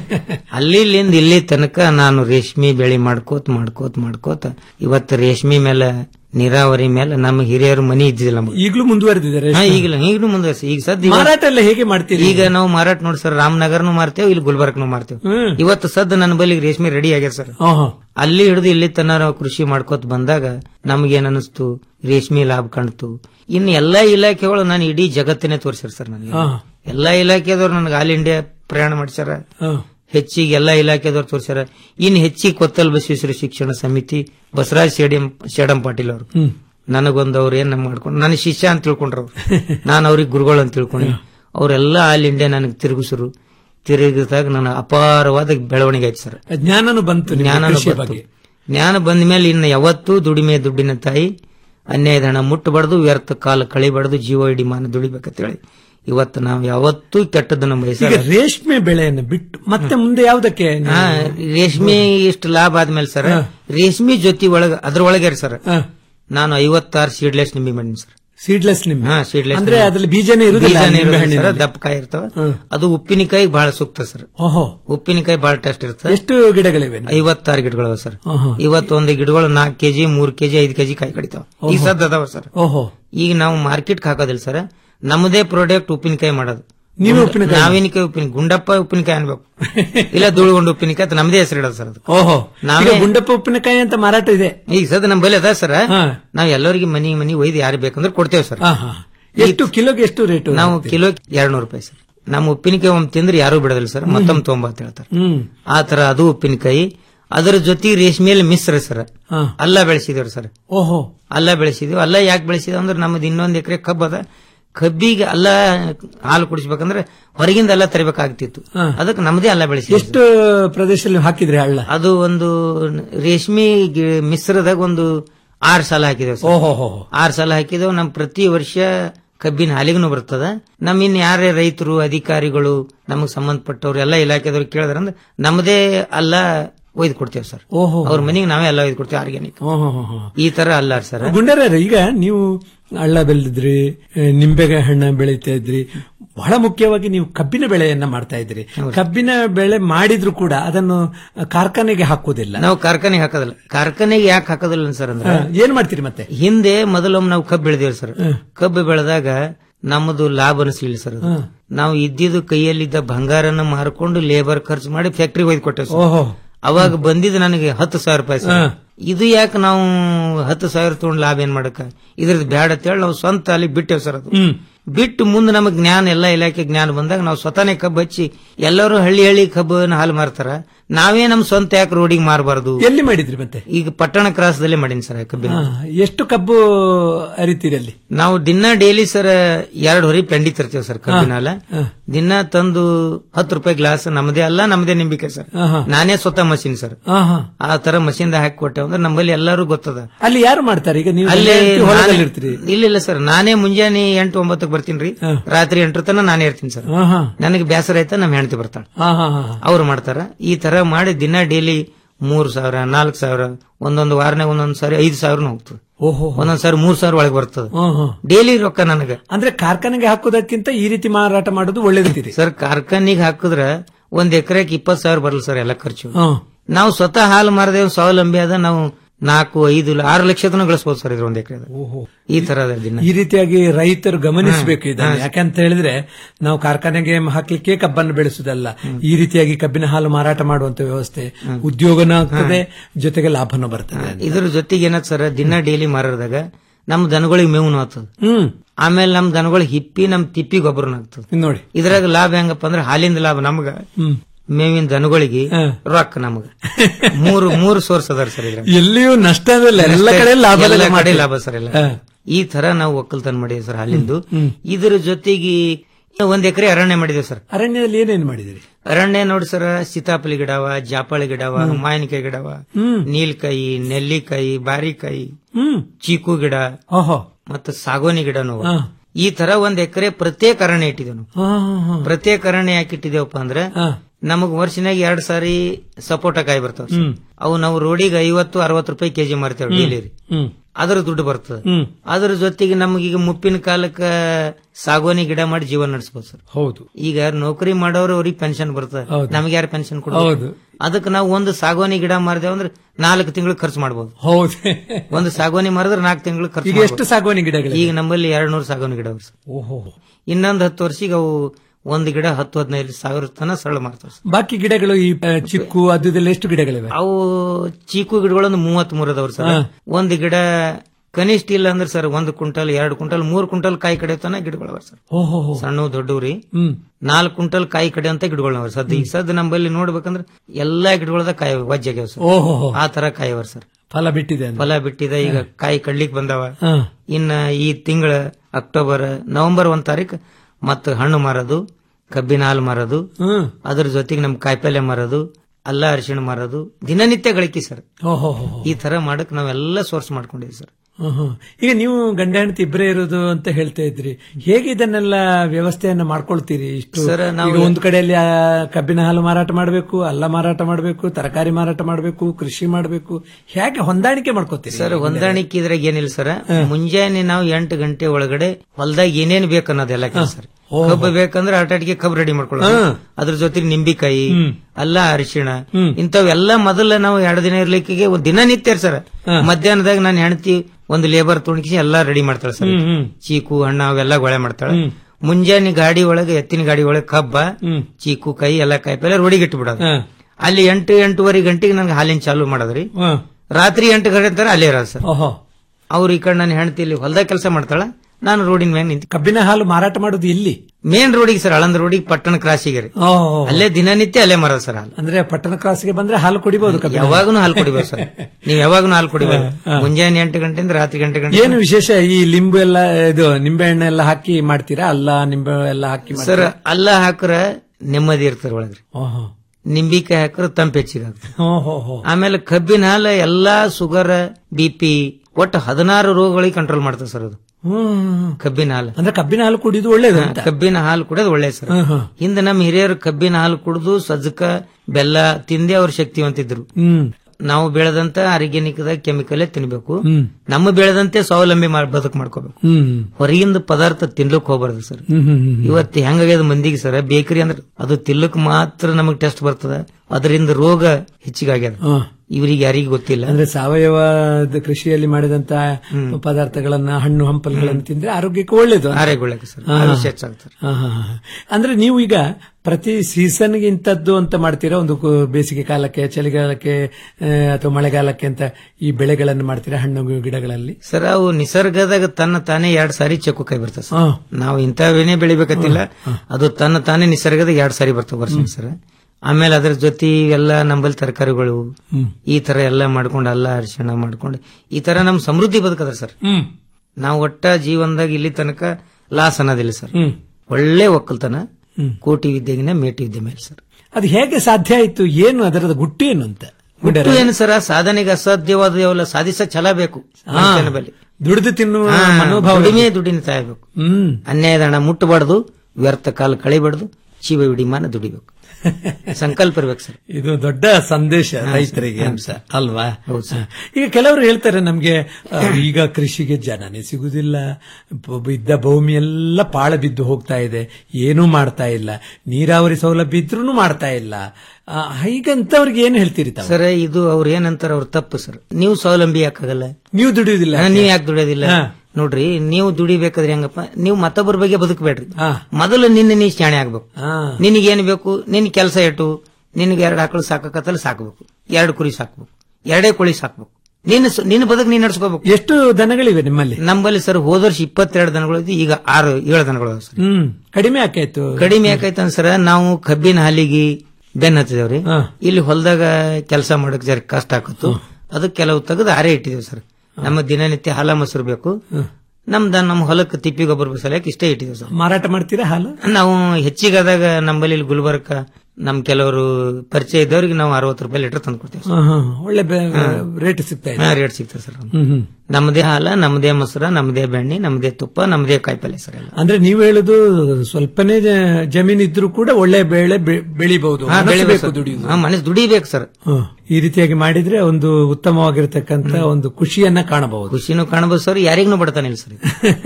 ಅಲ್ಲಿಂದ ಇಲ್ಲಿ ತನಕ ನಾನು ರೇಷ್ಮೆ ಬೆಳೆ ಮಾಡ್ಕೋತ ಮಾಡ್ಕೋತ ಮಾಡ್ಕೋತ ಇವತ್ತು ರೇಷ್ಮೆ ಮೇಲೆ ನೀರಾವರಿ ಮೇಲೆ ನಮ್ಮ ಹಿರಿಯರು ಮನಿ ಇದ್ದಿಲ್ಲ ನಮಗೆ ಈಗಲೂ ಮುಂದುವರೆದಿದ್ದಾರೆ ಹಾ ಈಗಲೂ ಈಗಲೂ ಮುಂದುವರ್ಸಿ ಈಗ ಸದ್ಯ ಇವತ್ತು- ಮಾರಾಟ ಎಲ್ಲ ಹೇಗೆ ಮಾಡ್ತೀರಿ ಈಗ ನಾವು ಮಾರಾಟ ನೋಡಿ ಸರ್ ರಾಮನಗರ್ನು ಮಾರ್ತೇವೆ ಇಲ್ಲಿ ಗುಲ್ಬರ್ಗ್ನು ಮಾರ್ತೇವೆ ಹ್ಮ್. ಇವತ್ತು ಸದ್ದ ನನ್ನ ಬಳಿ ರೇಷ್ಮೆ ರೆಡಿ ಆಗ್ಯದ ಸರ್ ಆಹಾ. ಅಲ್ಲಿ ಹಿಡಿದು ಇಲ್ಲಿ ತನ ನಾವು ಕೃಷಿ ಮಾಡ್ಕೋತ ಬಂದಾಗ ನಮಗೇನ್ ಅನಿಸ್ತು ರೇಷ್ಮೆ ಲಾಭ ಕಾಣ್ತು ಇನ್ನು ಎಲ್ಲಾ ಇಲಾಖೆಗಳು ನಾನು ಇಡೀ ಜಗತ್ತನ್ನೇ ತೋರಿಸ್ಯಾರ ಸರ್ ನನಗೆ ಹಾ. ಎಲ್ಲಾ ಇಲಾಖೆದವ್ರು ನನಗೆ ಆಲ್ ಇಂಡಿಯಾ ಪ್ರಯಾಣ ಮಾಡ್ಸ್ಯಾರ ಹಾ. ಹೆಚ್ಚಿಗೆ ಎಲ್ಲಾ ಇಲಾಖೆದವ್ರು ತೋರಿಸ್ಯಾರ ಇನ್ನು ಹೆಚ್ಚಿಗೆ ಕೊತ್ತಲ್ ಬಸವೇಶ್ವರ ಶಿಕ್ಷಣ ಸಮಿತಿ ಬಸವರಾಜ್ ಶೇಡಿಯಂ ಶೇಡಂ ಪಾಟೀಲ್ ಅವರು ಹ್ಮ್. ನನಗೊಂದು ಅವ್ರು ಏನ್ ಮಾಡ್ಕೊಂಡು ನನ್ನ ಶಿಷ್ಯ ಅಂತ ತಿಳ್ಕೊಂಡ್ರು ಅವ್ರು ನಾನು ಅವ್ರಿಗೆ ಗುರುಗಳು ಅಂತ ತಿಳ್ಕೊಂಡು ಅವರೆಲ್ಲ ಆಲ್ ಇಂಡಿಯಾ ನನಗೆ ತಿರುಗಿಸರು ತಿರುಗಿದಾಗ ನನ್ನ ಅಪಾರವಾದ ಬೆಳವಣಿಗೆ ಆಯ್ತು ಸರ್ ಜ್ಞಾನನು ಬಂತು ನಿಮ್ಗೆ ಜ್ಞಾನ ಕೃಷಿಯ ಬಗ್ಗೆ ಜ್ಞಾನ ಬಂದ ಮೇಲೆ ಇನ್ನು ಯಾವತ್ತೂ ದುಡಿಮೆ ದುಡ್ಡಿನ ತಾಯಿ ಅನ್ಯಾಯದ ಹಣ ಮುಟ್ಟಬಾರ್ದು ವ್ಯರ್ಥ ಕಾಲ ಕಳಿಬಾರ್ದು ಜೀವ ಇಡೀ ಮಾನ ದುಡಿಬೇಕಂತ ಹೇಳಿ ಇವತ್ತು ನಾವು ಯಾವತ್ತೂ ಕೆಟ್ಟದನ್ನ ಈಗ ಬಯಸ ರೇಷ್ಮೆ ಬೆಳೆಯನ್ನು ಬಿಟ್ಟು ಮತ್ತೆ ಮುಂದೆ ಯಾವ್ದಕ್ಕೆ ನೀವು- ಹಾ, ರೇಷ್ಮೆ ಇಷ್ಟು ಲಾಭ ಆದ್ಮೇಲೆ ಸರ್ ರೇಷ್ಮೆ ಜೊತೆ ಒಳಗ ಅದ್ರೊಳಗೆ ರೀ ಸರ್ ನಾನು ಐವತ್ತಾರು ಸೀಡ್ಲೆಸ್ ನಿಂಬೆ ಮಾಡೀನಿ ಸರ್ ಸೀಡ್ಲೆಸ್ ನಿಂಬೆ ಹಾ ಸೀಡ್ಲೆಸ್ ಅಂದ್ರೆ ಅದ್ರಲ್ಲಿ ಬೀಜನೇ ಇರುದಿಲ್ಲ ಬೀಜನೇ ನಿಂಬೆ ಇರೋದಿಲ್ಲ ಹಣ್ಣಿನಲ್ಲಿ. ಸರ್, ದಪ್ಪಕಾಯಿ ಇರ್ತಾವ ಅದು ಉಪ್ಪಿನಕಾಯಿ ಬಹಳ ಸೂಕ್ತ ಸರ್ ಓಹೋ ಉಪ್ಪಿನಕಾಯಿ ಬಹಳ ಟೇಸ್ಟ್ ಇರ್ತದೆ ಎಷ್ಟು ಗಿಡಗಳಿವೆ ನಿಮ್ಗೆ? ಐವತ್ತಾರು ಗಿಡಗಳು ಸರ್ ಆಹಾ. ಇವತ್ತೊಂದು ಗಿಡಗಳು ನಾಲ್ಕು ಕೆಜಿ ಮೂರ್ ಕೆಜಿ ಐದು ಕೆಜಿ ಕಾಯಿ ಕಡಿತಾವ ಈಗ ಓಹೋ. ಸದ್ ಅದಾವ ಸರ್ ಓಹೋ ಈಗ ನಾವು ಮಾರ್ಕೆಟ್ ಹಾಕೋದಿಲ್ಲ ಸರ್ ನಮ್ಮದೇ ಪ್ರಾಡಕ್ಟ್ ಉಪ್ಪಿನಕಾಯಿ ಮಾಡೋದು ನೀವು ಉಪ್ಪಿನಕಾಯಿ ನಾವಿನಕಾಯಿ ಉಪ್ಪಿನಕಾಯಿ ಗುಂಡಪ್ಪ ಉಪ್ಪಿನಕಾಯಿ ಅನ್ಬೇಕು ಇಲ್ಲ ಧೂಳುಗೊಂಡು ಉಪ್ಪಿನಕಾಯಿ ಅಂತ ನಮ್ದೇ ಹೆಸರು ಇಡೋದು ಸರ್ ಅದು ಓಹೋ ನಾವೇ- ಈಗ ಗುಂಡಪ್ಪ ಉಪ್ಪಿನಕಾಯಿ ಅಂತ ಮಾರಾಟ ಇದೆ ಈಗ ಸದ್ ನಮ್ ಬಳಿ ಅದ ಸರ್ ನಾವ್ ಎಲ್ಲರಿಗೆ ಮನಿ ಮನಿ ಒಯ್ದು ಯಾರು ಬೇಕಂದ್ರೆ ಕೊಡ್ತೇವೆ ಸರ್ ಆಹಾ. ಎಷ್ಟು ಕಿಲೋಗೆ ಎಷ್ಟು ರೇಟ್ ನಾವು ಕಿಲೋ ಎರಡ್ ನೂರು ರೂಪಾಯಿ ಸರ್ ನಮ್ಮ ಉಪ್ಪಿನಕಾಯಿ ಒಮ್ಮೆ ತಿಂದ್ರೆ ಯಾರು ಬಿಡೋದಿಲ್ಲ ಸರ್ ಮತ್ತೊಮ್ಮೆ ತೊಂಬತ್ತು ಹೇಳ್ತಾರೆ ಹ್ಮ್ ಆ ತರ ಅದು ಉಪ್ಪಿನಕಾಯಿ ಅದರ ಜೊತೆ ರೇಷ್ಮೆಯಲ್ಲಿ ಮಿಶ್ರ ಸರ್ ಹಾ. ಅಲ್ಲ ಬೆಳೆಸಿದೇವ್ರಿ ಸರ್ ಓಹೋ ಅಲ್ಲ ಬೆಳೆಸಿದ್ವಿ ಅಲ್ಲ ಯಾಕೆ ಬೆಳೆಸಿದ್ವಿ ಅಂದ್ರೆ ನಮ್ಮದು ಇನ್ನೊಂದ್ ಎಕರೆ ಕಬ್ಬ್ ಅದ ಕಬ್ಬಿಗೆ ಅಲ್ಲ ಹಾಲು ಕುಡಿಸ್ಬೇಕಂದ್ರೆ ಹೊರಗಿಂದ ಎಲ್ಲ ತರಬೇಕಾಗ್ತಿತ್ತು ಹಾ. ಅದಕ್ಕೆ ನಮ್ಮದೇ ಅಲ್ಲ ಬೆಳೆಸಿ ಎಷ್ಟು ಪ್ರದೇಶದಲ್ಲಿ ಹಾಕಿದ್ರಿ ಹಳ್ಳ ಅದು ಒಂದು ರೇಷ್ಮೆ ಗಿ- ಮಿಶ್ರದಾಗ ಒಂದು ಆರ್ ಸಾಲ ಹಾಕಿದೇವ್ ಸರ್ ಓಹೋ ಹೋ ಆರ್ ಸಾಲ ಹಾಕಿದೇವ್ ನಮ್ ಪ್ರತಿ ವರ್ಷ ಕಬ್ಬಿನ ಹಾಲಿಗೂ ಬರ್ತದ ನಮ್ ಇನ್ ಯಾರೇ ರೈತರು ಅಧಿಕಾರಿಗಳು ನಮಗ್ ಸಂಬಂಧಪಟ್ಟವ್ರು ಎಲ್ಲ ಇಲಾಖೆದವ್ರು ಕೇಳಿದ್ರಂದ್ರೆ ನಮ್ಮದೇ ಅಲ್ಲ ಒಯ್ದು ಕೊಡ್ತೇವೆ ಸರ್ ಓಹೋ ಅವ್ರ ಮನೆಗೆ ನಾವೇ ಎಲ್ಲ ಒಯ್ದು ಕೊಡ್ತೇವೆ ಆರ್ಗ್ಯಾನಿಕ್ ಓಹೋ ಹೋ, ಹೋ. ಈ ತರ ಅಲ್ಲ ಸರ್ ಗುಂಡರ ಈಗ ನೀವು ಹಳ್ಳ ಬೆಳೆದಿದ್ರಿ ಆ, ನಿಂಬೆ ಹಣ್ಣ ಬೆಳೀತಾ ಇದ್ರಿ ಬಹಳ ಮುಖ್ಯವಾಗಿ ನೀವು ಕಬ್ಬಿನ ಬೆಳೆಯನ್ನ ಮಾಡ್ತಾ ಇದ್ರಿ ಕಬ್ಬಿನ ಬೆಳೆ ಮಾಡಿದ್ರು ಕೂಡ ಅದನ್ನು ಕಾರ್ಖಾನೆಗೆ ಹಾಕೋದಿಲ್ಲ ನಾವು ಕಾರ್ಖಾನೆಗೆ ಹಾಕೋದಿಲ್ಲ ಕಾರ್ಖಾನೆಗೆ ಯಾಕೆ ಹಾಕೋದಿಲ್ಲ ಸರ್ ಅಂದ್ರೆ ಹಾ, ಏನ್ ಮಾಡ್ತೀರಿ ಮತ್ತೆ ಹಿಂದೆ ಮೊದಲೊಮ್ಮೆ ನಾವು ಕಬ್ಬು ಬೆಳೆದೇವ್ ಸರ್ ಕಬ್ಬು ಬೆಳೆದಾಗ ನಮ್ಮದು ಲಾಭ ಅನಿಸ್ಲಿಲ್ಲ ಸರ್ ಅದು. ನಾವು ಇದ್ದಿದ್ದು ಕೈಯಲ್ಲಿದ್ದ ಬಂಗಾರನ ಮಾರ್ಕೊಂಡು ಲೇಬರ್ ಖರ್ಚು ಮಾಡಿ ಫ್ಯಾಕ್ಟ್ರಿ ಒಯ್ದು ಕೊಟ್ಟೆವು ಸರ್ ಓಹೋ ಅವಾಗ ಬಂದಿದ್ದು ನನಗೆ ಹತ್ತು ಸಾವಿರ ರೂಪಾಯಿ ಸರ್ ಹಾ. ಇದು ಯಾಕೆ ನಾವು ಹತ್ತು ಸಾವಿರ ತಗೊಂಡು ಲಾಭ ಏನ್ ಮಾಡಕ ಇದ್ರದ್ದು ಬ್ಯಾಡ ಅಂತೇಳಿ ನಾವು ಸ್ವಂತ ಅಲ್ಲಿ ಬಿಟ್ಟೆವು ಸರ್ ಅದು ಹ್ಮ್ ಬಿಟ್ಟು ಮುಂದೆ ನಮಗೆ ಜ್ಞಾನ ಎಲ್ಲ ಇಲಾಖೆ ಜ್ಞಾನ ಬಂದಾಗ ನಾವು ಸ್ವತಃನೇ ಕಬ್ಬು ಹಚ್ಚಿ ಎಲ್ಲರೂ ಹಳ್ಳಿ ಹಳ್ಳಿ ಕಬ್ಬನ ಹಾಲು ಮಾರ್ತಾರ ನಾವೇ ನಮ್ ಸ್ವಂತ ಯಾಕೆ ರೋಡಿಗೆ ಮಾರಬಾರ್ದು ಎಲ್ಲಿ ಮಾಡಿದ್ರಿ ಮತ್ತೆ ಈಗ ಪಟ್ಟಣ ಕ್ರಾಸ್ದಲ್ಲೇ ಮಾಡೀನಿ ಸರ್ ಕಬ್ಬಿನ ಹಾ, ಎಷ್ಟು ಕಬ್ಬು ಅರಿತೀರಿ ಅಲ್ಲಿ ನಾವು ದಿನ ಡೈಲಿ ಸರ್ ಎರಡು ಹೊರಿ ಪೆಂಡಿ ತರ್ತೇವೆ ಸರ್ ಕಬ್ಬಿನ ಹಾಲ ಹಾ. ದಿನ ತಂದು ಹತ್ತು ರೂಪಾಯಿ ಗ್ಲಾಸ್ ನಮ್ಮದೇ ಅಲ್ಲ ನಮ್ಮದೇ ನಿಂಬಿಕೆ ಸರ್ ಆಹಾ. ನಾನೇ ಸ್ವತಃ ಮಷಿನ್ ಸರ್ ಆಹಾ. ಆ ತರ ಮಷಿನ್ ಹಾಕಿ ಕೊಟ್ಟೆ ಅಂದ್ರೆ ನಮ್ಮಲ್ಲಿ ಎಲ್ಲರೂ ಗೊತ್ತದ ಅಲ್ಲಿ ಯಾರು ಮಾಡ್ತಾರೆ ಈಗ ನೀವು ಅಲ್ಲೇ ಹೊಲದಲ್ಲಿ ನಾನೇ- ಇರ್ತೀರಿ ಇಲ್ಲ ಇಲ್ಲ ಸರ್ ನಾನೇ ಮುಂಜಾನೆ ಎಂಟು ಒಂಬತ್ತಕ್ಕೆ ಬರ್ತೀನಿ ರೀ ರಾತ್ರಿ ಎಂಟರ ತನ ನಾನೇ ಇರ್ತೀನಿ ಸರ್ ಆಹಾ. ನನಗೆ ಬೇಸರ ಆಯ್ತಾ ನಮ್ಮ ಹೆಂಡತಿ ಬರ್ತಾಳೆ ಆಹಾ, ಆಹಾ. ಅವ್ರು ಮಾಡ್ತಾರ ಈ ತರ ಮಾಡಿ ದಿನ ಡೈಲಿ ಮೂರ್ ಸಾವಿರ ನಾಲ್ಕು ಸಾವಿರ ಒಂದೊಂದು ವಾರನಾಗ ಒಂದೊಂದ್ ಸಾರಿ ಐದು ಸಾವಿರನೂ ಹೋಗ್ತದೆ ಓಹೋ ಒಂದೊಂದ್ ಸಾರಿ ಮೂರ್ ಸಾವಿರ ಒಳಗೆ ಬರ್ತದೆ ಆಹಾ. ಡೈಲಿ ರೊಕ್ಕ ನನಗೆ ಅಂದ್ರೆ ಕಾರ್ಖಾನೆಗೆ ಹಾಕೋದಕ್ಕಿಂತ ಈ ರೀತಿ ಮಾರಾಟ ಮಾಡೋದು ಒಳ್ಳೇದಿರಿ ಸರ್ ಕಾರ್ಖಾನಿಗೆ ಹಾಕಿದ್ರ ಒಂದ್ ಎಕರೆಗೆ ಇಪ್ಪತ್ ಸಾವಿರ ಬರಲ್ಲ ಸರ್ ಎಲ್ಲ ಖರ್ಚು ಹಾ. ನಾವು ಸ್ವತಃ ಹಾಲು ಮಾರದೇವ್ ಸ್ವಾವಲಂಬಿ ಅದ ನಾವು ನಾಲ್ಕು ಐದು ಆರು ಲಕ್ಷ ತನಕ ಗಳಿಸಬಹುದು ಸರ್ ಇದ್ರ ಒಂದ್ ಎಕರೆ ಈ ತರ ಅದ ದಿನ ಈ ರೀತಿಯಾಗಿ ರೈತರು ಗಮನಿಸಬೇಕು ಇದನ್ನು ಯಾಕಂತ ಹೇಳಿದ್ರೆ ನಾವು ಕಾರ್ಖಾನೆಗೆ ಹಾಕ್ಲಿಕ್ಕೆ ಕಬ್ಬನ್ನು ಬೆಳೆಸುದಲ್ಲ ಈ ರೀತಿಯಾಗಿ ಕಬ್ಬಿನ ಹಾಲು ಮಾರಾಟ ಮಾಡುವಂತ ವ್ಯವಸ್ಥೆ ಉದ್ಯೋಗನೂ ಆಗ್ತದೆ ಜೊತೆಗೆ ಲಾಭನೂ ಬರ್ತದೆ ಇದ್ರ ಜೊತೆಗೆ ಏನತ್ ಸರ್ ದಿನ ಡೈಲಿ ಮಾರದಾಗ ನಮ್ ದನಗಳಿಗೆ ಮೇವುನು ಆಗ್ತದ ಹ್ಮ್ ಆಮೇಲೆ ನಮ್ ದನಗಳಿಗೆ ಹಿಪ್ಪಿ ನಮ್ ತಿಪ್ಪಿ ಗೊಬ್ಬರನು ಆಗ್ತದ ನೋಡಿ ಇದ್ರಾಗ ಲಾಭ ಹೆಂಗಪ್ಪ ಅಂದ್ರೆ ಹಾಲಿಂದ ಲಾಭ ನಮ್ಗ ಹ್ಮ್ ಮೇವಿನ ದನಗಳಿಗೆ ರೊಕ್ಕ ನಮಗ ಮೂರು ಮೂರು ಸೋರ್ಸ್ ಅದಾರ ಸರ್ ಇದ್ರಾಗ ಎಲ್ಲಿಯೂ ನಷ್ಟ ಇಲ್ಲ ಎಲ್ಲ ಕಡೆ ಲಾಭ ಎಲ್ಲ ಕಡೆ ಲಾಭ ಸರ್ ಎಲ್ಲ ಈ ತರ ನಾವು ಒಕ್ಕಲ್ತನ ಮಾಡಿದ್ವಿ ಸರ್ ಹಾಲಿಂದು ಇದ್ರ ಜೊತೆಗೆ ಒಂದ್ ಎಕರೆ ಅರಣ್ಯ ಮಾಡಿದೇವೆ ಸರ್ ಅರಣ್ಯದಲ್ಲಿ ಏನೇನು ಮಾಡಿದಿರಿ ಅರಣ್ಯ ನೋಡಿ ಸರ್ ಸೀತಾಫಲಿ ಗಿಡವ ಜಾಪಾಳಿ ಗಿಡವ ಮಾವಿನಕಾಯಿ ಗಿಡವ ಹ್ಮ್. ನೀಲ್ಕಾಯಿ ನೆಲ್ಲಿಕಾಯಿ ಬಾರಿಕಾಯಿ ಹ್ಮ್ ಚೀಕು ಗಿಡ ಓಹೋ ಮತ್ತೆ ಸಾಗೋನಿ ಗಿಡನು ಹಾ. ಈ ತರ ಒಂದ್ ಎಕರೆ ಪ್ರತ್ಯೇಕ ಅರಣ್ಯ ಇಟ್ಟಿದ್ದೇವೆ ನಾವು ಹಾ, ಹಾ, ಹಾ. ಪ್ರತ್ಯೇಕ ಅರಣ್ಯ ಯಾಕೆ ಇಟ್ಟಿದ್ದೇವಪ್ಪ ಅಂದ್ರೆ ಹಾ. ನಮಗ್ ವರ್ಷನಾಗ ಎರಡ್ ಸಾರಿ ಸಪೋಟ ಕಾಯಿ ಬರ್ತಾವ ಹ್ಮ್. ಅವು ನಾವು ರೋಡಿಗೆ ಐವತ್ತು ಅರವತ್ತು ರೂಪಾಯಿ ಕೆಜಿ ಮಾರ್ತೇವೆ ಹ್ಮ್. ಡೈಲಿ ರೀ ಹ್ಮ್ ಅದ್ರ ದುಡ್ಡು ಬರ್ತದೆ ಹ್ಮ್. ಅದ್ರ ಜೊತೆಗೆ ನಮಗೀಗ ಮುಪ್ಪಿನ ಕಾಲಕ್ಕ ಸಾಗೋನಿ ಗಿಡ ಮಾಡಿ ಜೀವನ ನಡೆಸಬಹುದು ಸರ್ ಹೌದು ಈಗ ನೌಕರಿ ಮಾಡೋರು ಅವ್ರಿಗೆ ಪೆನ್ಷನ್ ಬರ್ತದೆ ಹೌದು. ನಮ್ಗೆ ಯಾರು ಪೆನ್ಷನ್ ಹೌದು. ಕೊಡೋದು ಅದಕ್ಕೆ ನಾವು ಒಂದು ಸಾಗೋನಿ ಗಿಡ ಮಾರಿದೇವ್ ಅಂದ್ರೆ ನಾಲ್ಕು ತಿಂಗಳು ಖರ್ಚು ಮಾಡಬಹುದು ಹೌದು ಒಂದು ಸಾಗೋನಿ ಮಾರಿದ್ರೆ ನಾಲ್ಕು ತಿಂಗಳು ಖರ್ಚು ಈಗ ಎಷ್ಟು ಮಾಡ್ಬೋದು. ಸಾಗುವಾನಿ ಗಿಡಗಳು ಈಗ ನಮ್ಮಲ್ಲಿ ಎರಡ್ ನೂರು ಸಾಗೋನಿ ಗಿಡ ಅವ ಸರ್ ಓಹೋ ಇನ್ನೊಂದು ಹತ್ತು ವರ್ಷಿಗೆ ಅವು ಒಂದು ಗಿಡ ಹತ್ತು ಹದಿನೈದು ಸಾವಿರ ತನ ಸರಳ ಮಾಡ್ತಾವ ಸರ್ ಬಾಕಿ ಗಿಡಗಳು ಈ ಆ, ಚಿಕ್ಕು ಅದು ಇದೆಲ್ಲ ಎಷ್ಟು ಗಿಡಗಳಿವೆ ಅವು ಚೀಕು ಗಿಡಗಳೊಂದು ಮೂವತ್ತ್ ಮೂರು ಅದಾವ್ರಿ ಸರ್ ಹಾ. ಒಂದು ಗಿಡ ಕನಿಷ್ಠ ಇಲ್ಲ ಅಂದ್ರೆ ಸರ್ ಒಂದು ಕ್ವಿಂಟಲ್ ಎರಡು ಕ್ವಿಂಟಲ್ ಮೂರು ಕ್ವಿಂಟಲ್ ಕಾಯಿ ಕಡಿಯೋತನ ಗಿಡಗಳವ ಸರ್ ಓಹೋ ಸಣ್ಣ ದೊಡ್ಡವ್ರಿ ಹ್ಮ್ ನಾಲ್ಕು ಕ್ವಿಂಟಲ್ ಕಾಯಿ ಕಡಿಯಂತ ಗಿಡಗಳವ ಸದ್ ಈಗ ಸದ್ ನಮ್ಮಲ್ಲಿ ನೋಡ್ಬೇಕಂದ್ರೆ ಎಲ್ಲಾ ಗಿಡಗಳದ ಕಾಯಿ ವಜ್ಜಾಗ್ಯಾವ ಸರ್ ಓಹೋ ಆ ತರ ಕಾಯವ ಸರ್ ಫಲ ಬಿಟ್ಟಿದೆ ಅಂದ್ರೆ. ಫಲ ಬಿಟ್ಟಿದೆ ಈಗ ಕಾಯಿ ಕಡ್ಲಿಕ್ ಬಂದವ ಹಾ. ಇನ್ನ ಈ ತಿಂಗಳ ಅಕ್ಟೋಬರ್ ನವೆಂಬರ್ ಒಂದ್ ತಾರೀಕು ಮತ್ತ ಹಣ್ಣು ಮಾರೋದು ಕಬ್ಬಿನ ಹಾಲು ಮಾರೋದು ಹ್ಮ್ ಅದ್ರ ಜೊತೆಗೆ ನಮ್ ಕಾಯಿಪಲ್ಯ ಮಾರೋದು ಅಲ್ಲ ಅರಿಶಿಣ ಮಾರೋದು ದಿನನಿತ್ಯ ಗಳಿಕೆ ಸರ್ ಓಹೋ ಈ ತರ ಮಾಡಕ್ ನಾವೆಲ್ಲ ಸೋರ್ಸ್ ಮಾಡ್ಕೊಂಡಿವಿ ಸರ್ ಹ್ಮ್, ಹ್ಮ್. ಈಗ ನೀವು ಗಂಡ ಹೆಂಡತಿ ಇಬ್ಬರೇ ಇರೋದು ಅಂತ ಹೇಳ್ತಾ ಇದ್ರಿ ಹೇಗೆ ಇದನ್ನೆಲ್ಲ ವ್ಯವಸ್ಥೆಯನ್ನ ಮಾಡ್ಕೊಳ್ತೀರಿ ಇಷ್ಟು ಸರ್, ನಾವು- ಈಗ ಒಂದು ಕಡೆಯಲ್ಲಿ ಆ, ಕಬ್ಬಿನ ಹಾಲು ಮಾರಾಟ ಮಾಡಬೇಕು ಅಲ್ಲ ಮಾರಾಟ ಮಾಡಬೇಕು ತರಕಾರಿ ಮಾರಾಟ ಮಾಡಬೇಕು ಕೃಷಿ ಮಾಡಬೇಕು ಹೇಗೆ ಹೊಂದಾಣಿಕೆ ಮಾಡ್ಕೋತೀರಿ ಸರ್ ಹೊಂದಾಣಿಕೆ ಇದ್ರಾಗ ಏನಿಲ್ಲ ಸರ್ ಮುಂಜಾನೆ ನಾವು ಎಂಟು ಗಂಟೆ ಒಳಗಡೆ ಹೊಲದಾಗ ಏನೇನ್ ಬೇಕು ಅನ್ನೋದೆಲ್ಲ ಕೆಲಸ ಸರ್ ಕಬ್ಬು ಬೇಕಂದ್ರೆ ಆಟಾಟಿಗೆ ಕಬ್ಬು ರೆಡಿ ಮಾಡ್ಕೊಳ್ಳೋದು ಹಾ. ಅದ್ರ ಜೊತೆಗೆ ನಿಂಬಿಕಾಯಿ ಹ್ಮ್. ಅಲ್ಲ ಅರಿಶಿಣ ಹ್ಮ್. ಇಂಥವೆಲ್ಲ ಮೊದಲ ನಾವು ಎರಡು ದಿನ ಇರ್ಲಿಕ್ಕೆ ಒಂದ್ ದಿನನಿತ್ಯ ಸರ್ ಹಾ. ಮಧ್ಯಾಹ್ನದಾಗ ನಾನು ಹೆಂಡತಿ ಒಂದು ಲೇಬರ್ ತುಣಕಿಸಿ ಎಲ್ಲಾ ರೆಡಿ ಮಾಡ್ತಾಳೆ ಸರ್ ಹ್ಮ್, ಹ್ಮ್. ಚೀಕು ಹಣ್ಣು ಅವೆಲ್ಲ ಗೊಳೆ ಮಾಡ್ತಾಳೆ ಹ್ಮ್. ಮುಂಜಾನೆ ಗಾಡಿ ಒಳಗೆ ಎತ್ತಿನ ಗಾಡಿ ಒಳಗೆ ಕಬ್ಬ ಚೀಕು ಕೈ ಎಲ್ಲ ಕಾಯಿಪಲ್ಲೆ ರೋಡಿಗೆ ಇಟ್ಟು ಬಿಡೋದು ಅಲ್ಲಿ ಎಂಟು ಎಂಟೂವರೆ ಗಂಟೆಗೆ ನಂಗೆ ಹಾಲಿನ ಚಾಲು ಮಾಡೋದ್ರಿ ರಾತ್ರಿ ಎಂಟು ಗಂಟೆ ತರ ಅಲ್ಲೇ ಇರೋದು ಸರ್ ಅವ್ರು ಈ ಕಡೆ ನನ್ನ ಹೆಂಡತಿ ಇಲ್ಲಿ ಹೊಲದಾಗ ಕೆಲಸ ಮಾಡ್ತಾಳ ನಾನು ರೋಡಿನ ಮ್ಯಾಗ ನಿಂತು ಕಬ್ಬಿನ ಹಾಲು ಮಾರಾಟ ಮಾಡೋದು ಇಲ್ಲಿ ಮೇನ್ ರೋಡಿಗೆ ಸರ್ ಆಳಂದ ರೋಡಿಗೆ ಪಟ್ಟಣ ಕ್ರಾಸಿಗೆ ರೀ ಅಲ್ಲೇ ದಿನನಿತ್ಯ ಅಲ್ಲೇ ಮರೋದು ಸರ್ ಹಾಲು ಅಂದ್ರೆ ಪಟ್ಟಣ ಕ್ರಾಸ್ಗೆ ಬಂದ್ರೆ ಹಾಲು ಕುಡಿಬಹುದು ಕಬ್ಬಿನ ಹಾಲು. ಯಾವಾಗನು ಹಾಲು ಕುಡಿಬೋದು ಸರ್ ನೀವ್ ಯಾವಾಗನು ಹಾಲು ಕುಡಿಬೋದು ಮುಂಜಾನೆ ಎಂಟು ಗಂಟೆಯಿಂದ ರಾತ್ರಿ ಗಂಟೆ ಗಂಟೆ ಏನು ವಿಶೇಷ ಈ ಲಿಂಬು ಎಲ್ಲ ಇದು ನಿಂಬೆ ಹಣ್ಣು ಎಲ್ಲ ಹಾಕಿ ಮಾಡ್ತೀರಾ ಅಲ್ಲ ನಿಂಬೆ ಎಲ್ಲ ಹಾಕಿ ಸರ್ ಮಾಡ್ತೀರಾ? ಅಲ್ಲ ಹಾಕ್ರ ನೆಮ್ಮದಿ ಇರ್ತಾರ ಒಳಗ್ರಿ ಓಹೋ. ನಿಂಬಿಕಾಯಿ ಹಾಕ್ರ ತಂಪು ಹೆಚ್ಚಿಗೆ ಆಗ್ತದೆ ಓಹೋ, ಹೋ. ಆಮೇಲೆ ಕಬ್ಬಿನ ಹಾಲು ಎಲ್ಲಾ ಸುಗರ್ ಬಿ ಪಿ ಒಟ್ಟು ಹದಿನಾರು ರೋಗಗಳಿಗೆ ಕಂಟ್ರೋಲ್ ಮಾಡ್ತದೆ ಸರ್ ಅದು ಹ್ಮ್. ಕಬ್ಬಿನ ಹಾಲು ಅಂದ್ರೆ ಕಬ್ಬಿನ ಹಾಲು ಕುಡಿಯೋದು ಒಳ್ಳೇದು ಅಂತ ಕಬ್ಬಿನ ಹಾಲು ಕುಡಿಯೋದು ಒಳ್ಳೇದು ಸರ್ ಹಿಂದೆ ನಮ್ಮ ಹಿರಿಯರು ಕಬ್ಬಿನ ಹಾಲು ಕುಡಿದು ಸಜ್ಜಕ ಬೆಲ್ಲ ತಿಂದೇ ಅವ್ರು ಶಕ್ತಿವಂತಿದ್ರು ಹ್ಮ್ ನಾವು ಬೆಳೆದಂತ ಆರ್ಗ್ಯಾನಿಕ್ ಕೆಮಿಕಲ್ ತಿನ್ಬೇಕು ಹ್ಮ್. ನಮ್ಮ ಬೆಳೆದಂತೆ ಸ್ವಾವಲಂಬಿ ಮಾಡ್- ಬದುಕು ಮಾಡ್ಕೋಬೇಕು ಹ್ಮ್ ಹೊರಗಿಂದ ಪದಾರ್ಥ ತಿನ್ಲಕ್ ಹೋಗ್ಬಾರ್ದು ಸರ್ ಹ್ಮ್ ಹ್ಮ್ ಹ್ಮ್. ಇವತ್ತು ಹೆಂಗಾಗ್ಯದ ಮಂದಿಗೆ ಸರ್ ಬೇಕರಿ ಅಂದ್ರೆ ಅದು ತಿನ್ಲಕ್ ಮಾತ್ರ ನಮಗ್ ಟೆಸ್ಟ್ ಬರ್ತದ ಅದರಿಂದ ರೋಗ ಹೆಚ್ಚಿಗಾಗ್ಯದ ಹಾ. ಇವ್ರಿಗೆ ಯಾರಿಗೂ ಗೊತ್ತಿಲ್ಲ ಅಂದ್ರೆ ಸಾವಯವ ಕೃಷಿಯಲ್ಲಿ ಮಾಡಿದಂತ ಪದಾರ್ಥಗಳನ್ನ ಹಣ್ಣು ಹಂಪಲುಗಳನ್ನು ತಿಂದ್ರೆ ಆರೋಗ್ಯಕ್ಕೆ ಒಳ್ಳೇದು ಅಂತ. ಆರೋಗ್ಯ ಒಳ್ಳೇದು ಸರ್ ಹಾ. ಆಯುಷ್ಯ ಹೆಚ್ಚಾಗ್ತದೆ ಹಾ, ಹಾ, ಹಾ. ಅಂದ್ರೆ ನೀವು ಈಗ ಪ್ರತಿ ಸೀಸನ್ಗೆ ಇಂಥದ್ದು ಅಂತ ಮಾಡ್ತೀರಾ ಒಂದು ಕು- ಬೇಸಿಗೆ ಕಾಲಕ್ಕೆ ಚಳಿಗಾಲಕ್ಕೆ ಆ, ಅಥವಾ ಮಳೆಗಾಲಕ್ಕೆ ಅಂತ ಈ ಬೆಳೆಗಳನ್ನು ಮಾಡ್ತೀರಾ ಹಣ್ಣು ಗಿಡಗಳಲ್ಲಿ ಸರ್ ಅವು ನಿಸರ್ಗದಾಗ ತನ್ನ ತಾನೇ ಎರಡ್ ಸಾರಿ ಚೆಕ್ಕು ಕೈ ಬರ್ತದೆ ಹಾ. ಸರ್ ನಾವು ಇಂಥವೇನೇ ಬೆಳಿಬೇಕತ್ತಿಲ್ಲ ಅದು ತನ್ನ ತಾನೇ ನಿಸರ್ಗದಾಗ ಎರಡ್ ಸಾರಿ ಬರ್ತವೆ ವರ್ಷ ಸರ್ ಆಮೇಲೆ ಅದ್ರ ಜೊತೆ ಎಲ್ಲ ನಂಬಲ್ಲಿ ತರಕಾರಿಗಳು ಹ್ಮ್. ಈ ತರ ಎಲ್ಲ ಮಾಡ್ಕೊಂಡು ಅಲ್ಲ ಅರಿಶಿಣ ಮಾಡ್ಕೊಂಡು ಈ ತರ ನಮ್ ಸಮೃದ್ಧಿ ಬದುಕದ ಸರ್ ಹ್ಮ್ ನಾವು ಒಟ್ಟ ಜೀವನದಾಗ ಇಲ್ಲಿ ತನಕ ಲಾಸ್ ಅನ್ನೋದಿಲ್ಲ ಸರ್ ಹ್ಮ್. ಒಳ್ಳೆ ಒಕ್ಕಲ್ತನ ಹ್ಮ್. ಕೋಟಿ ವಿದ್ಯೆಗಿನ ಮೇಟಿ ವಿದ್ಯೆ ಮೇಲೆ ಸರ್ ಅದು ಹೇಗೆ ಸಾಧ್ಯ ಆಯ್ತು ಏನು ಅದರದ ಗುಟ್ಟು ಏನು ಅಂತ ಹುಟ್ಟು ಏನು ಸರ್ ಸಾಧನೆಗೆ ಅಸಾಧ್ಯವಾದ ಯಾವಲ್ಲ ಸಾಧಿಸ ಛಲ ಬೇಕು ಮನುಷ್ಯನ ಬಳಿ ದುಡಿದು ತಿನ್ನುವ ಹಾ, ಮನೋಭಾವ ದುಡಿಮೆ ದುಡಿನ ಸಾಯಬೇಕು ಹ್ಮ್ ಅನ್ಯಾಯದ ಹಣ ಮುಟ್ಟಬಾರ್ದು ವ್ಯರ್ಥ ಕಾಲ ಕಳಿಬಾರ್ದು ಜೀವ ವಿಡಿಮಾನ ದುಡಿಬೇಕು ಸಂಕಲ್ಪ ಇರ್ಬೇಕು ಸರ್ ಇದು ದೊಡ್ಡ ಸಂದೇಶ ರೈತರಿಗೆ ಅಂತ ಅಲ್ವಾ ಹೌದು ಸರ್. ಈಗ ಕೆಲವರು ಹೇಳ್ತಾರೆ ನಮ್ಗೆ ಆ, ಈಗ ಕೃಷಿಗೆ ಜನನೇ ಸಿಗುದಿಲ್ಲ ಬ- ಇದ್ದ ಭೂಮಿ ಎಲ್ಲ ಪಾಳ ಬಿದ್ದು ಹೋಗ್ತಾ ಇದೆ ಏನೂ ಮಾಡ್ತಾ ಇಲ್ಲ ನೀರಾವರಿ ಸೌಲಭ್ಯ ಇದ್ರೂ ಮಾಡ್ತಾ ಇಲ್ಲ ಆ, ಹೀಗಂತವ್ರಿಗೆ ಏನ್ ಹೇಳ್ತೀರಿ ತಾವು ಸರ್ ಇದು ಅವ್ರು ಏನಂತಾರ ಅವ್ರ ತಪ್ಪು ಸರ್ ನೀವು ಸ್ವಾವಲಂಬಿ ಯಾಕಾಗಲ್ಲ ನೀವು ದುಡಿಯುವುದಿಲ್ಲ ಹಾ, ನೀವ್ ಯಾಕೆ ದುಡಿಯೋದಿಲ್ಲ ಹಾ. ನೋಡ್ರಿ ನೀವು ದುಡಿಬೇಕಾದ್ರೆ ಹೆಂಗಪ್ಪ ನೀವು ಮತ್ತೊಬ್ಬರ ಬಗ್ಗೆ ಬದುಕಬೇಡ್ರಿ ಮೊದಲು ನಿನ್ನ ನೀ ಶಾಣೆ ಆಗ್ಬೇಕು ನಿನಗೇನ್ ಬೇಕು ನಿನ್ ಕೆಲಸ ಇಟ್ಟು ನಿನಗೆ ಎರಡು ಆಕಳು ಸಾಕಕತ್ತಲ್ಲ ಸಾಕಬೇಕು ಎರಡು ಕುರಿ ಸಾಕ್ಬೇಕು ಎರಡೇ ಕೋಳಿ ಸಾಕ್ಬೇಕು ನಿನ್ನ ಸ- ನಿನ್ನ ಬದುಕು ನೀನ್ ನಡ್ಸ್ಕೋಬೇಕು ಎಷ್ಟು ದನಗಳಿವೆ ನಿಮ್ಮಲ್ಲಿ ನಮ್ಮಲ್ಲಿ ಸರ್ ಹೋದ ವರ್ಷ ಇಪ್ಪತ್ತೆರಡು ದನಗಳು ಇದ್ದು ಈಗ ಆರು ಏಳು ದನಗಳು ಅದಾವ ಸರ್ ಹ್ಮ್ ಕಡಿಮೆ ಆಕಾಯ್ತು ಕಡಿಮೆ ಯಾಕೈತೆ ಸರ್ ನಾವು ಕಬ್ಬಿನ ಹಾಲಿಗೆ ಬೆನ್ ಹತ್ತಿದೇವ್ರಿ ಇಲ್ಲಿ ಹೊಲದಾಗ ಕೆಲಸ ಮಾಡಕ್ ಜರ ಕಷ್ಟ ಆಕತ್ತು ಅದಕ್ಕೆ ಕೆಲವು ತೆಗೆದು ಆರೇ ಇಟ್ಟಿದ್ದೇವೆ ಸರ್ ನಮ್ಮ ದಿನನಿತ್ಯ ಹಾಲ ಮೊಸರು ಬೇಕು ನಮ್ದ ನಮ್ಮ ಹೊಲಕ್ಕೆ ತಿಪ್ಪಿ ಗೊಬ್ಬರ ಸಲಕ್ಕೆ ಇಷ್ಟೇ ಇಟ್ಟಿದ್ದೇವೆ ಸರ್ ಮಾರಾಟ ಮಾಡ್ತೀರಾ ಹಾಲು ನಾವು ಹೆಚ್ಚಿಗಾದಾಗ ನಮ್ಮಲ್ಲಿ ಇಲ್ಲಿ ಗುಲ್ಬರ್ಗ ನಮ್ ಕೆಲವರು ಪರಿಚಯ ಇದ್ದವ್ರಿಗೆ ನಾವು ಅರವತ್ತು ರೂಪಾಯಿ ಲೀಟರ್ ತಂದು ಕೊಡ್ತೇವೆ ಹಾ, ಹಾ. ಒಳ್ಳೆ ಬೆ- ರೇಟ್ ಸಿಗ್ತಾ ಇದೆ ರೇಟ್ ಸಿಗ್ತದೆ ಸರ್ ಹ್ಮ್ ಹ್ಮ್ ನಮ್ಮದೇ ಹಾಲ ನಮ್ಮದೇ ಮೊಸರ ನಮ್ಮದೇ ಬೆಣ್ಣೆ ನಮ್ಮದೇ ತುಪ್ಪ ನಮ್ಮದೇ ಕಾಯಿಪಲ್ಲೆ ಸರ್ ಎಲ್ಲ ಅಂದ್ರೆ ನೀವು ಹೇಳುದು ಸ್ವಲ್ಪನೇ ಜ- ಜಮೀನ್ ಇದ್ರೂ ಕೂಡ ಒಳ್ಳೆ ಬೆಳೆ ಬೆ- ಬೆಳಿಬಹುದು ಹಾ, ಮನಸ್ಸು ಬೆಳಿಬೇಕು ಬೇಕು ಸರ್. ದುಡಿಯುವುದು ಹಾ, ಮನಸ್ಸು ದುಡಿಬೇಕು ಸರ್ ಹ. ಈ ರೀತಿಯಾಗಿ ಮಾಡಿದ್ರೆ ಒಂದು ಉತ್ತಮವಾಗಿರ್ತಕ್ಕಂತ ಒಂದು ಖುಷಿಯನ್ನ ಕಾಣಬಹುದು ಖುಷಿನೂ ಕಾಣಬಹುದು ಸರ್ ಯಾರಿಗೂ ಬಡತಾನಿಲ್ಲ ಸರ್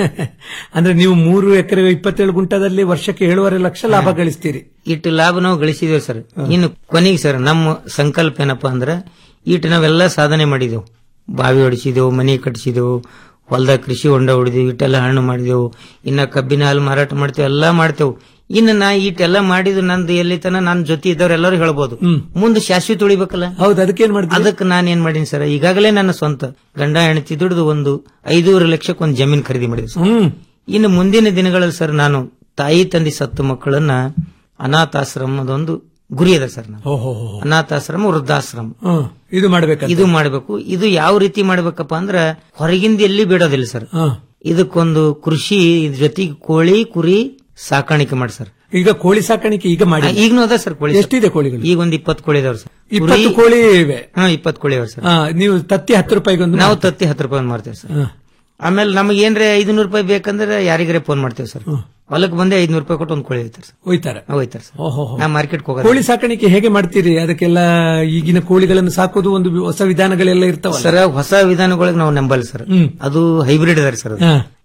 ಅಂದ್ರೆ ನೀವು ಮೂರು ಎಕರೆ ಇಪ್ಪತ್ತೇಳು ಗುಂಟದಲ್ಲಿ ವರ್ಷಕ್ಕೆ ಏಳುವರೆ ಲಕ್ಷ ಲಾಭ ಗಳಿಸ್ತೀರಿ ಇಟ್ಟು ಲಾಭ ನಾವು ಗಳಿಸಿದೇವೆ ಸರ್ ಇನ್ನು ಕೊನೆಗೆ ಸರ್ ನಮ್ಮ ಸಂಕಲ್ಪ ಏನಪ್ಪಾ ಅಂದ್ರೆ ಇಟ್ಟು ನಾವೆಲ್ಲ ಸಾಧನೆ ಮಾಡಿದೆವು ಬಾವಿ ಹೊಡಿಸಿದೆವು ಮನೆ ಕಟ್ಟಿಸಿದೆವು ಹೊಲದಾಗ ಕೃಷಿ ಹೊಂಡ ಹೊಡಿದೆವು ಇಟ್ಟೆಲ್ಲ ಹಣ್ಣು ಮಾಡಿದೆವು ಇನ್ನ ಕಬ್ಬಿನ ಹಾಲು ಮಾರಾಟ ಮಾಡ್ತೇವೆ ಎಲ್ಲಾ ಮಾಡ್ತೇವೆ ಇನ್ನು ನಾ ಇಟ್ಟೆಲ್ಲ ಮಾಡಿದ್ದು ನಂದು ಎಲ್ಲಿ ತನ ನನ್ನ ಜೊತೆ ಇದ್ದವ್ರೆಲ್ಲರೂ ಹೇಳ್ಬೋದು ಮುಂದೆ ಶಾಶ್ವತ ಉಳಿಬೇಕಲ್ಲ ಹೌದು ಅದಕ್ಕೇನ್ ಮಾಡಿದ್ರಿ ಅದಕ್ಕೆ ನಾನು ಏನ್ ಮಾಡೀನಿ ಸರ್ ಈಗಾಗಲೇ ನನ್ನ ಸ್ವಂತ ಗಂಡ ಹೆಂಡತಿ ದುಡಿದು ಒಂದು ಐದೂವರೆ ಲಕ್ಷಕ್ಕೆ ಒಂದು ಜಮೀನು ಖರೀದಿ ಮಾಡಿದೆ ಸರ್ ಹ್ಮ್ ಇನ್ನು ಮುಂದಿನ ದಿನಗಳಲ್ಲಿ ಸರ್ ನಾನು ತಾಯಿ ತಂದೆ ಸತ್ತು ಮಕ್ಕಳನ್ನ ಅನಾಥಾಶ್ರಮದೊಂದು ಗುರಿ ಅದ ಸರ್ ನಾನು ಓಹೋ ಅನಾಥಾಶ್ರಮ ವೃದ್ಧಾಶ್ರಮ ಹ್ಮ್. ಇದು ಮಾಡ್ಬೇಕಂತ ಇದು ಮಾಡಬೇಕು ಇದು ಯಾವ ರೀತಿ ಮಾಡ್ಬೇಕಪ್ಪ ಅಂದ್ರ ಹೊರಗಿಂದ ಎಲ್ಲಿ ಬಿಡೋದಿಲ್ಲ ಸರ್ ಹ. ಇದಕ್ಕೊಂದು ಕೃಷಿ ಇದ್ರ ಜೊತೆಗೆ ಕೋಳಿ ಕುರಿ ಸಾಕಾಣಿಕೆ ಮಾಡಿ ಸರ್ ಈಗ ಕೋಳಿ ಸಾಕಾಣಿಕೆ ಈಗ ಮಾಡಿ ಈಗನೂ ಅದ ಸರ್ ಕೋಳಿ ಎಷ್ಟಿದೆ ಕೋಳಿಗಳು ಈಗ ಒಂದ್ ಇಪ್ಪತ್ತು ಕೋಳಿ ಇದಾವ್ರಿ ಸರ್ ಇಪ್ಪತ್ತು ಕುರಿ- ಕೋಳಿ ಇವೆ ಹಾ ಇಪ್ಪತ್ತು ಕೋಳಿ ಇದಾವೆ ಸರ್ ಆ, ನೀವು ತತ್ತಿ ಹತ್ತು ರೂಪಾಯಿಗೊಂದು ನಾವು ತತ್ತಿ ಹತ್ತು ರೂಪಾಯಿ ಒಂದ್ ಮಾರ್ತೇವೆ ಸರ್ ಆಮೇಲೆ ನಮಗೆ ಏನ್ರೆ ಐದುನೂರು ರೂಪಾಯಿ ಬೇಕಂದ್ರೆ ಯಾರಿಗಾರೆ ಫೋನ್ ಮಾಡ್ತೇವೆ ಸರ್ ಹೊಲಕ್ಕೆ ಬಂದೆ ಐದ್ನೂರು ರೂಪಾಯಿ ಕೊಟ್ಟು ಒಂದ್ ಕೋಳಿ ಹೋಯ್ತಾರೆ ಸರ್ ಹೋಯ್ತಾರೆ ಹೋಯ್ತಾರೆ ಸರ್ ಓಹೋ ನಾ ಮಾರ್ಕೆಟ್ ಹೋಗೋದು ಕೋಳಿ ಸಾಕಾಣಿಕೆ ಹೇಗೆ ಮಾಡ್ತೀರಿ ಅದಕ್ಕೆಲ್ಲ ಈಗಿನ ಕೋಳಿಗಳನ್ನು ಸಾಕೋದು ಒಂದು ಹೊಸ ವಿಧಾನಗಳೆಲ್ಲ ಇರ್ತಾವ ಸರ್ ಹೊಸ ವಿಧಾನಗಳಿಗೆ ನಾವು ನಂಬಲ್ಲ ಸರ್ ಅದು ಹೈಬ್ರಿಡ್ ಅದಾರೆ ಸರ್ ಅದು. ಹಾ.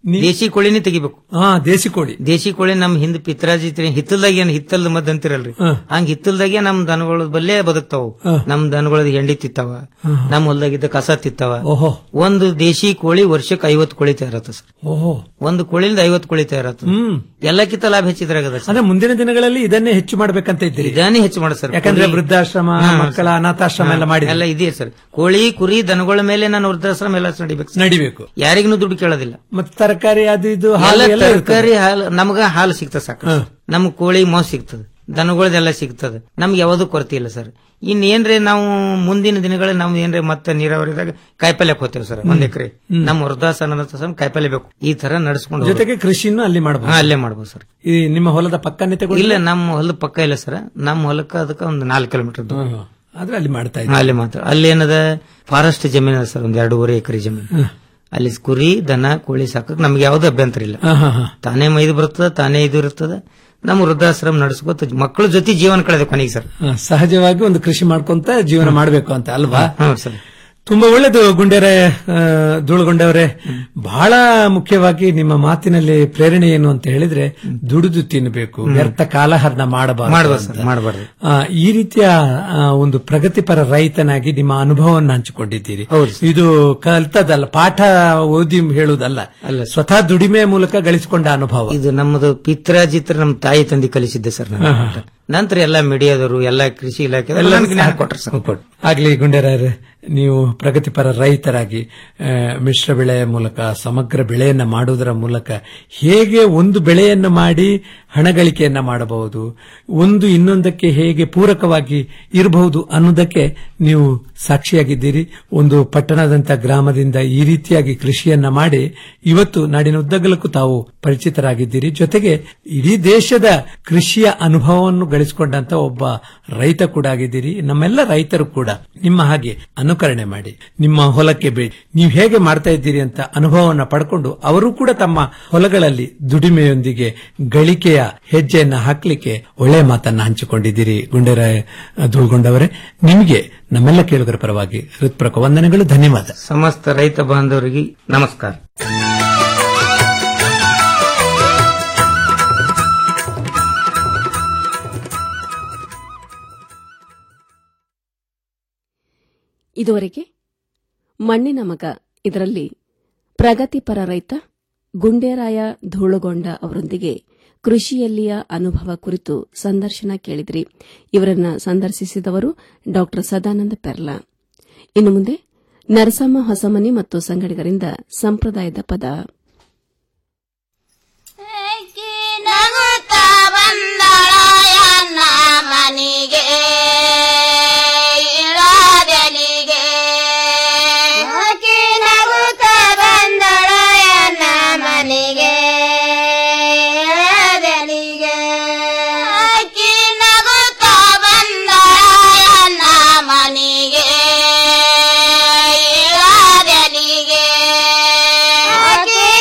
ದೇಶಿ ಕೋಳಿನೇ ತೆಗಿಬೇಕು ಹಾ ದೇಸಿ ಕೋಳಿ ದೇಶಿ ಕೋಳಿ ನಮ್ ಹಿಂದ್ ಪಿತ್ರಾಜಿ ಹಿತ್ತಲ್ದಾಗ ಏನ್ ಹಿತ್ತಲ್ದ ಮದ್ ಅಂತಿರಲ್ರಿ ಹಂಗ ಹಿತ್ತಲ್ದಾಗೆ ನಮ್ ದನಗಳ ಬಲ್ಲೇ ಬದುಕ್ತಾವ ನಮ್ ದನಗಳದ ಹೆಂಡಿ ತಿತ್ತಾವ ನಮ್ ಹೊಲ್ದಾಗಿದ್ದ ಕಸ ತಿತ್ತಾವ ಓಹೋ ಒಂದು ದೇಶಿ ಕೋಳಿ ವರ್ಷಕ್ಕೆ ಐವತ್ ಕೋಳಿ ತಯಾರತ್ತ ಸರ್ ಓಹೋ ಒಂದು ಕೋಳಿಯಿಂದ ಐವತ್ ಕೋಳಿ ತಯಾರತ್ತ ಹ್ಮ್ ಎಲ್ಲಕ್ಕಿಂತ ಲಾಭ ಹೆಚ್ಚಿದ್ರಾಗದ ಸರ್ ಅಂದ್ರೆ ಮುಂದಿನ ದಿನಗಳಲ್ಲಿ ಇದನ್ನೇ ಹೆಚ್ಚು ಮಾಡ್ಬೇಕಂತ ಇದ್ದೀರಿ ಇದಾನೇ ಹೆಚ್ಚು ಮಾಡ ಸರ್ ಯಾಕಂದ್ರೆ ಕೋಳಿ- ವೃದ್ಧಾಶ್ರಮ ಹಾ, ಮಕ್ಕಳ ಅನಾಥಾಶ್ರಮ ಎಲ್ಲ ಮಾಡಿ ಎಲ್ಲ ಇದೆ ಸರ್ ಕೋಳಿ ಕುರಿ ದನಗಳ ಮೇಲೆ ನಾನು ವೃದ್ಧಾಶ್ರಮ ಎಲ್ಲ ನಡಿಬೇಕು ಸರ್. ನಡಿಬೇಕು ಯಾರಿಗೂ ದುಡ್ಡು ಕೇಳೋದಿಲ್ಲ ಮತ್ತೆ ತರಕಾರಿ ಅದು ಇದು ಎಲ್ಲ ಹಾಲು ಎಲ್ಲ ಇರ್ತದೆ. ತರಕಾರಿ ಹಾಲು ನಮ್ಗ ಹಾಲು ಸಿಗ್ತದೆ ಸಾಕು ನಮ್ ಕೋಳಿ ಮೊಸ್ ಸಿಗ್ತದೆ ದನಗಳದೆಲ್ಲ ಸಿಗ್ತದೆ ನಮ್ಗೆ ಯಾವ್ದು ಕೊರತೆ ಇಲ್ಲ ಸರ್ ಇನ್ ಏನ್ರಿ ನಾವು ಮುಂದಿನ ದಿನಗಳಲ್ಲಿ ನಾವು ಏನ್ರಿ ಮತ್ತೆ ನೀರಾವರಿದಾಗ ಕಾಯಿಪಲ್ಯಕ್ಕೆ ಹೋಗ್ತೇವೆ ಸರ್ ಒಂದ್ ಎಕರೆ ನಮ್ಮ ವೃದ್ಧಾಸನ ಕಾಯಿಪಲ್ಯ ಬೇಕು ಈ ತರ ನಡೆಸ್ಕೊಂಡು ಜೊತೆಗೆ ಕೃಷಿನೂ ಅಲ್ಲಿ ಮಾಡಬಹುದು ಹಾ, ಅಲ್ಲೇ ಮಾಡ್ಬೋದು ಸರ್ ಈ ನಿಮ್ಮ ಹೊಲದ ಪಕ್ಕನೇ ತಗೊಂಡು ಇಲ್ಲ ನಮ್ಮ ಹೊಲದ ಪಕ್ಕ ಇಲ್ಲ ಸರ್ ನಮ್ಮ ಹೊಲಕ್ಕ ಅದಕ್ಕೆ ಒಂದು ನಾಲ್ಕು ಕಿಲೋಮೀಟರ್ ದೂರ. ಆದ್ರೆ ಅಲ್ಲಿ ಮಾಡ್ತಾ ಹಾ, ಅಲ್ಲಿ ಮಾತ್ರ ಅಲ್ಲಿ ಏನದ ಫಾರೆಸ್ಟ್ ಜಮೀನ್ ಅದ ಸರ್ ಒಂದ್ ಎರಡೂವರೆ ಎಕರೆ ಜಮೀನು ಅಲ್ಲಿ ಕುರಿ ದನ ಕೋಳಿ ಸಾಕಕ್ ನಮ್ಗೆ ಯಾವ್ದು ಅಭ್ಯಂತರ ಇಲ್ಲ ಹಾ, ಹಾ, ಹಾ. ತಾನೇ ಮೈದು ಬರ್ತದ ತಾನೇ ಇದು ಇರ್ತದ ನಮ್ಮ ವೃದ್ಧಾಶ್ರಮ ನಡೆಸ್ಕೊತ ಮಕ್ಕಳ ಜೊತೆ ಜೀವನ ಕಳೆದ ಕೊನೆಗೆ ಸರ್ ಹಾ, ಸಹಜವಾಗಿ ಒಂದು ಕೃಷಿ ಮಾಡ್ಕೊಂತ ಜೀವನ ಮಾಡಬೇಕು ಅಂತ ಅಲ್ವಾ ಹೌದು ಸರ್ ತುಂಬಾ ಒಳ್ಳೇದು ಗುಂಡೆರೆ ಧೂಳುಗೊಂಡವರೇ ಬಹಳ ಮುಖ್ಯವಾಗಿ ನಿಮ್ಮ ಮಾತಿನಲ್ಲಿ ಪ್ರೇರಣೆ ಏನು ಅಂತ ಹೇಳಿದ್ರೆ ದುಡಿದು ತಿನ್ನಬೇಕು ವ್ಯರ್ಥ ಕಾಲಹರಣ ಮಾಡಬಾರದು ಮಾಡ್ಬೋದು ಅಂತ. ಸರ್ ಮಾಡಬಾರ್ದು ಆ, ಈ ರೀತಿಯ ಆ, ಒಂದು ಪ್ರಗತಿಪರ ರೈತನಾಗಿ ನಿಮ್ಮ ಅನುಭವವನ್ನು ಹಂಚಿಕೊಂಡಿದ್ದೀರಿ ಇದು ಕಲ್ತದಲ್ಲ ಪಾಠ ಓದಿ ಹೇಳುವುದಲ್ಲ ಸ್ವತಃ ದುಡಿಮೆ ಮೂಲಕ ಗಳಿಸಿಕೊಂಡ ಅನುಭವ ಇದು ನಮ್ಮದು ಪಿತ್ರಾಜಿತ್ರ ನಮ್ಮ ತಾಯಿ ತಂದೆ ಕಲಿಸಿದ್ದೆ ಸರ್ ನನಗೆ. ಹಾ, ಹಾ. ನಂತರ ಎಲ್ಲ ಮೀಡಿಯಾದವರು ಎಲ್ಲ ಕೃಷಿ ಇಲಾಖೆ ಎಲ್ಲ ನನಗೆ ಜ್ಞಾನ ಕೊಟ್ರು ಸರ್ ಆಗ್ಲಿ ಗುಂಡೇರಾಯರೇ ನೀವು ಪ್ರಗತಿಪರ ರೈತರಾಗಿ ಆ, ಮಿಶ್ರ ಬೆಳೆಯ ಮೂಲಕ ಸಮಗ್ರ ಬೆಳೆಯನ್ನ ಮಾಡುವುದರ ಮೂಲಕ ಹೇಗೆ ಒಂದು ಬೆಳೆಯನ್ನು ಮಾಡಿ ಹಣ ಗಳಿಕೆಯನ್ನ ಮಾಡಬಹುದು ಒಂದು ಇನ್ನೊಂದಕ್ಕೆ ಹೇಗೆ ಪೂರಕವಾಗಿ ಇರಬಹುದು ಅನ್ನೋದಕ್ಕೆ ನೀವು ಸಾಕ್ಷಿಯಾಗಿದ್ದೀರಿ ಒಂದು ಪಟ್ಟಣದಂತ ಗ್ರಾಮದಿಂದ ಈ ರೀತಿಯಾಗಿ ಕೃಷಿಯನ್ನ ಮಾಡಿ ಇವತ್ತು ನಾಡಿನ ಉದ್ದಗಲಕ್ಕೂ ತಾವು ಪರಿಚಿತರಾಗಿದ್ದೀರಿ ಜೊತೆಗೆ ಇಡೀ ದೇಶದ ಕೃಷಿಯ ಅನುಭವವನ್ನು ಗಳಿಸಿಕೊಂಡಂತ ಒಬ್ಬ ರೈತ ಕೂಡ ಆಗಿದ್ದೀರಿ ನಮ್ಮೆಲ್ಲ ರೈತರು ಕೂಡ ನಿಮ್ಮ ಹಾಗೆ ಅನುಕರಣೆ ಮಾಡಿ ನಿಮ್ಮ ಹೊಲಕ್ಕೆ ಬೇಡಿ ನೀವು ಹೇಗೆ ಮಾಡ್ತಾ ಇದ್ದೀರಿ ಅಂತ ಅನುಭವವನ್ನು ಪಡ್ಕೊಂಡು ಅವರು ಕೂಡ ತಮ್ಮ ಹೊಲಗಳಲ್ಲಿ ದುಡಿಮೆಯೊಂದಿಗೆ ಗಳಿಕೆಯ ಹೆಜ್ಜೆಯನ್ನ ಹಾಕ್ಲಿಕ್ಕೆ ಒಳ್ಳೆಯ ಮಾತನ್ನ ಹಂಚಿಕೊಂಡಿದ್ದೀರಿ ಗುಂಡೇರಾಯ ಧೂಳ್ಗೊಂಡವರೇ ನಿಮಗೆ ನಮ್ಮೆಲ್ಲ ಕೇಳುಗರ ಪರವಾಗಿ ಹೃತ್ಪೂರ್ವಕ ವಂದನೆಗಳು ಧನ್ಯವಾದ ಸಮಸ್ತ ರೈತ ಬಾಂಧವರಿಗೆ ನಮಸ್ಕಾರ ಇದುವರೆಗೆ ಮಣ್ಣಿನ ಮಗ ಇದರಲ್ಲಿ ಪ್ರಗತಿಪರ ರೈತ ಗುಂಡೇರಾಯ ಧೂಳುಗೊಂಡ ಅವರೊಂದಿಗೆ ಕೃಷಿಯಲ್ಲಿಯ ಅನುಭವ ಕುರಿತು ಸಂದರ್ಶನ ಕೇಳಿದ್ರಿ ಇವರನ್ನ ಸಂದರ್ಶಿಸಿದವರು ಡಾ ಸದಾನಂದ ಪೆರ್ಲಾ ಇನ್ನು ಮುಂದೆ ನರಸಮ್ಮ ಹೊಸಮನಿ ಮತ್ತು ಸಂಗಡಿಗರಿಂದ ಸಂಪ್ರದಾಯದ ಪದ ನಗುತ್ತಾ ಬಂದಳಯನ್ನ ಮನಿಗೆ ಇಳಾದೆಲಿಗೆ ಆಕಿ ನಗುತ್ತಾ ಬಂದಳಯನ್ನ ಮನಿಗೆ ಇಳಾದೆಲಿಗೆ ಆಕಿ ನಗುತ್ತಾ ಬಂದಳಯನ್ನ ಮನಿಗೆ ಇಳಾದೆಲಿಗೆ ಆಕಿ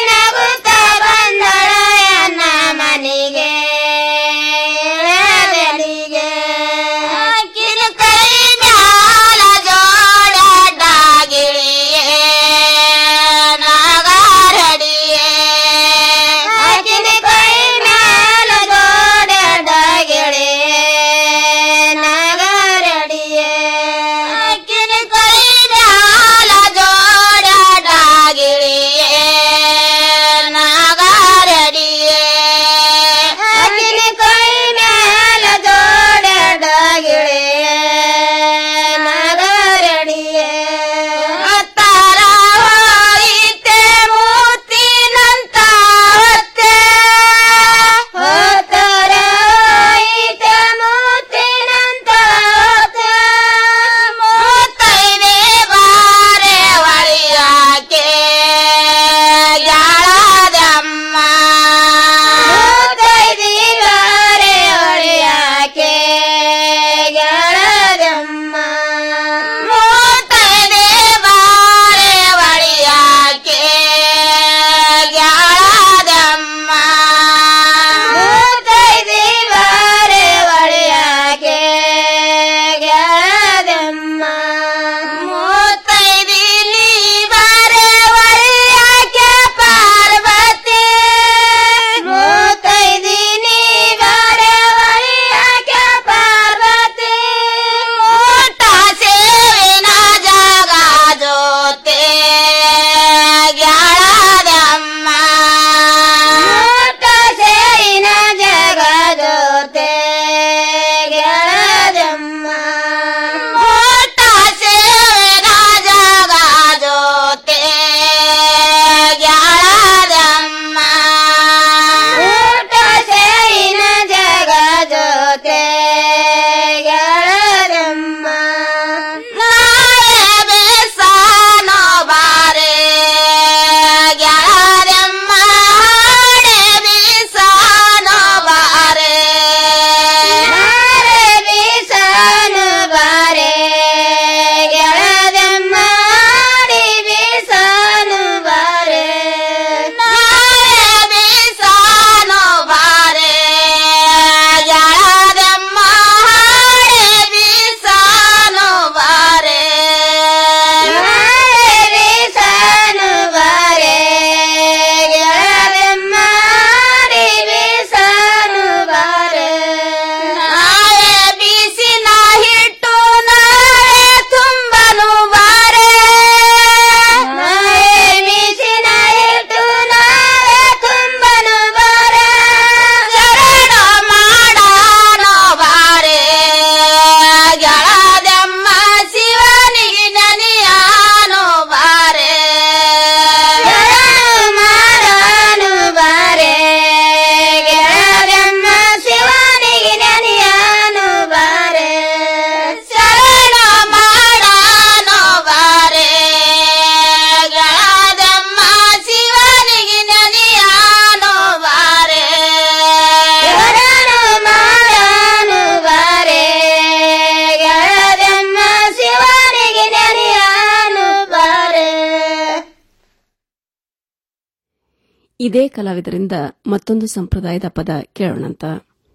ಇದೇ ಕಲಾವಿದರಿಂದ ಮತ್ತೊಂದು ಸಂಪ್ರದಾಯದ ಪದ ಕೇಳೋಣಂತ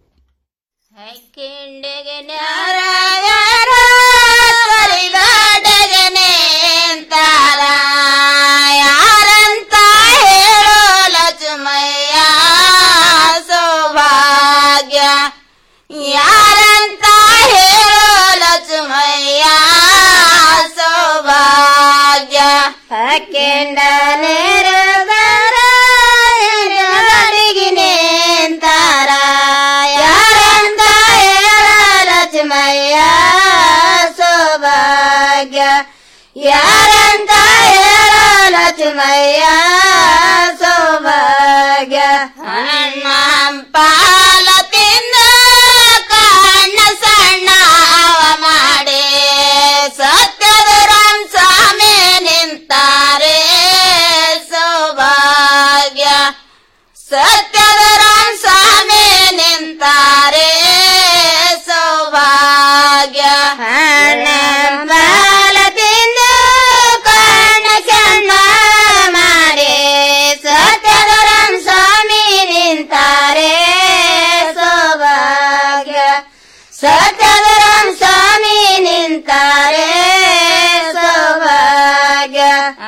ಕಿಂಡಿಗೆ ನ್ಯಾರ ಕರಿದಾಡಗನೆ ಅಂತಾರ ಯಾರಂತ ಹೇಳೋ ಲಕ್ಷ್ಮಯ್ಯ ಸೌಭಾಗ್ಯ ಯಾರಂತ ಹೇಳೋ ಲಕ್ಷ್ಮಯ್ಯ ಸೌಭಾಗ್ಯ ಹಕ್ಕಿಂಡ ಅಡಿಗಿನೇ ಅಂತಾರ ಯಾರಂತ ಹೇಳ ಲಕ್ಷ್ಮಯ್ಯ ಸೌಭಾಗ್ಯ ಯಾರಂತ ಹೇಳ ಲಕ್ಷ್ಮಯ್ಯ ಸೌಭಾಗ್ಯ ಅಣ್ಣ ಪಾಲ ತಿಂದ ಕಣ್ಣ ಸಣ್ಣ ಅವ ಮಾಡಿ ಸತ್ಯದ ರಾಮ್ ಸ್ವಾಮಿ ನಿಂತಾರೆ ಸೌಭಾಗ್ಯ ಸತ್ಯದ ರಾಮ್ ಸ್ವಾಮಿ ನಿಂತಾರೆ ಸೌಭಾಗ್ಯ ಹಣ ಬಾಲ ತಿಂದು ಕಣ್ಣ ಸಣ್ಣ ಮಾಡಿ ಸತ್ಯದ ರಾಮ್ ಸ್ವಾಮಿ ನಿಂತಾರೆ ಸೌಭಾಗ್ಯ ಸತ್ಯದ ರಾಮ್ ಸ್ವಾಮಿ ನಿಂತಾರೆ ಸೌಭಾಗ್ಯ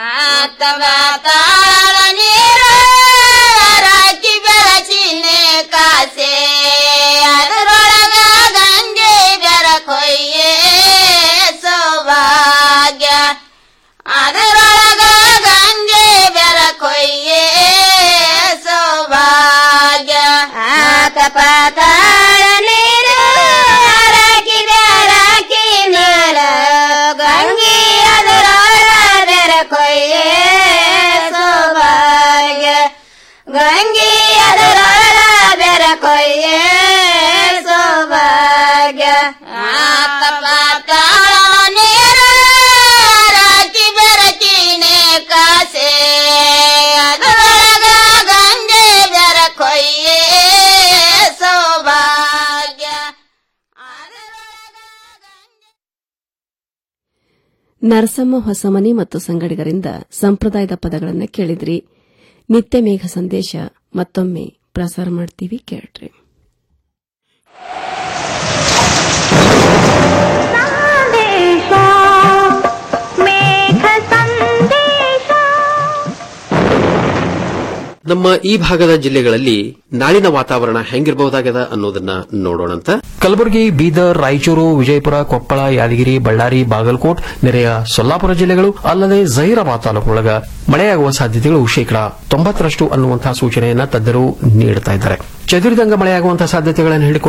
ಆತವಾತಾಳ ನೀರು ರಾಕಿ ಬೆಳಚಿನೆ ಕಾಸೆ ಅದರೊಳಗ ಗಂಗೆ ಬೆರಕೊಯ್ಯೆ ಸೌಭಾಗ್ಯ ಅದರೊಳಗ ಗಂಗೆ ಬೆರಕೊಯ್ಯೆ ಸೌಭಾಗ್ಯ ಆತ ಪಾತಾಳ ನೀರು ರಾಕಿ ಬೆರಕಿ ಮೇಲ ಗಂಗೆ ಅದರೊಳ ಬೆರಕೊಯ್ಯೆ ಸೌಭಾಗ್ಯ ಗಂಗೆ ಅದರೊಳ ಬೆರಕೊಯ್ಯೆ ಸೌಭಾಗ್ಯ ಆತ ಪಾತಾಳ ನೀರು ರಾಕಿ ಬೆರಕಿನೆ ಕಾಸೆ ಅದರೊಳಗ ಗಂಗೆ ಬೆರಕೊಯ್ಯೆ ಸೌಭಾಗ್ಯ ನರಸಮ್ಮ ಹೊಸಮನಿ ಮತ್ತು ಸಂಗಡಿಗರಿಂದ ಸಂಪ್ರದಾಯದ ಪದಗಳನ್ನು ಕೇಳಿದ್ರಿ ನಿತ್ಯ ಮೇಘ ಸಂದೇಶ ಮತ್ತೊಮ್ಮೆ ಪ್ರಸಾರ ಮಾಡ್ತೀವಿ ಕೇಳ್ರಿ ನಮ್ಮ ಈ ಭಾಗದ ಜಿಲ್ಲೆಗಳಲ್ಲಿ ನಾಳಿನ ವಾತಾವರಣ ಹೆಂಗಿರಬಹುದಾಗದ ಅನ್ನೋದನ್ನ ನೋಡೋಣಂತ ಕಲಬುರಗಿ ಬೀದರ್ ರಾಯಚೂರು ವಿಜಯಪುರ ಕೊಪ್ಪಳ ಯಾದಗಿರಿ ಬಳ್ಳಾರಿ ಬಾಗಲಕೋಟ್ ನೆರೆಯ ಸೊಲ್ಲಾಪುರ ಜಿಲ್ಲೆಗಳು ಅಲ್ಲದೆ ಜಹೀರಾಬಾದ್ ತಾಲೂಕಿನೊಳಗ ಮಳೆಯಾಗುವ ಸಾಧ್ಯತೆಗಳು ಶೇಕಡಾ ತೊಂಬತ್ತರಷ್ಟು ಅನ್ನುವಂತಹ ಸೂಚನೆಯನ್ನ ತಜ್ಞರು ನೀಡುತ್ತಾ ಇದ್ದಾರೆ ಚದುರಿದಂಗ ಮಳೆಯಾಗುವಂತಹ ಸಾಧ್ಯತೆಗಳನ್ನು ಹೇಳಿಕೊಂಡು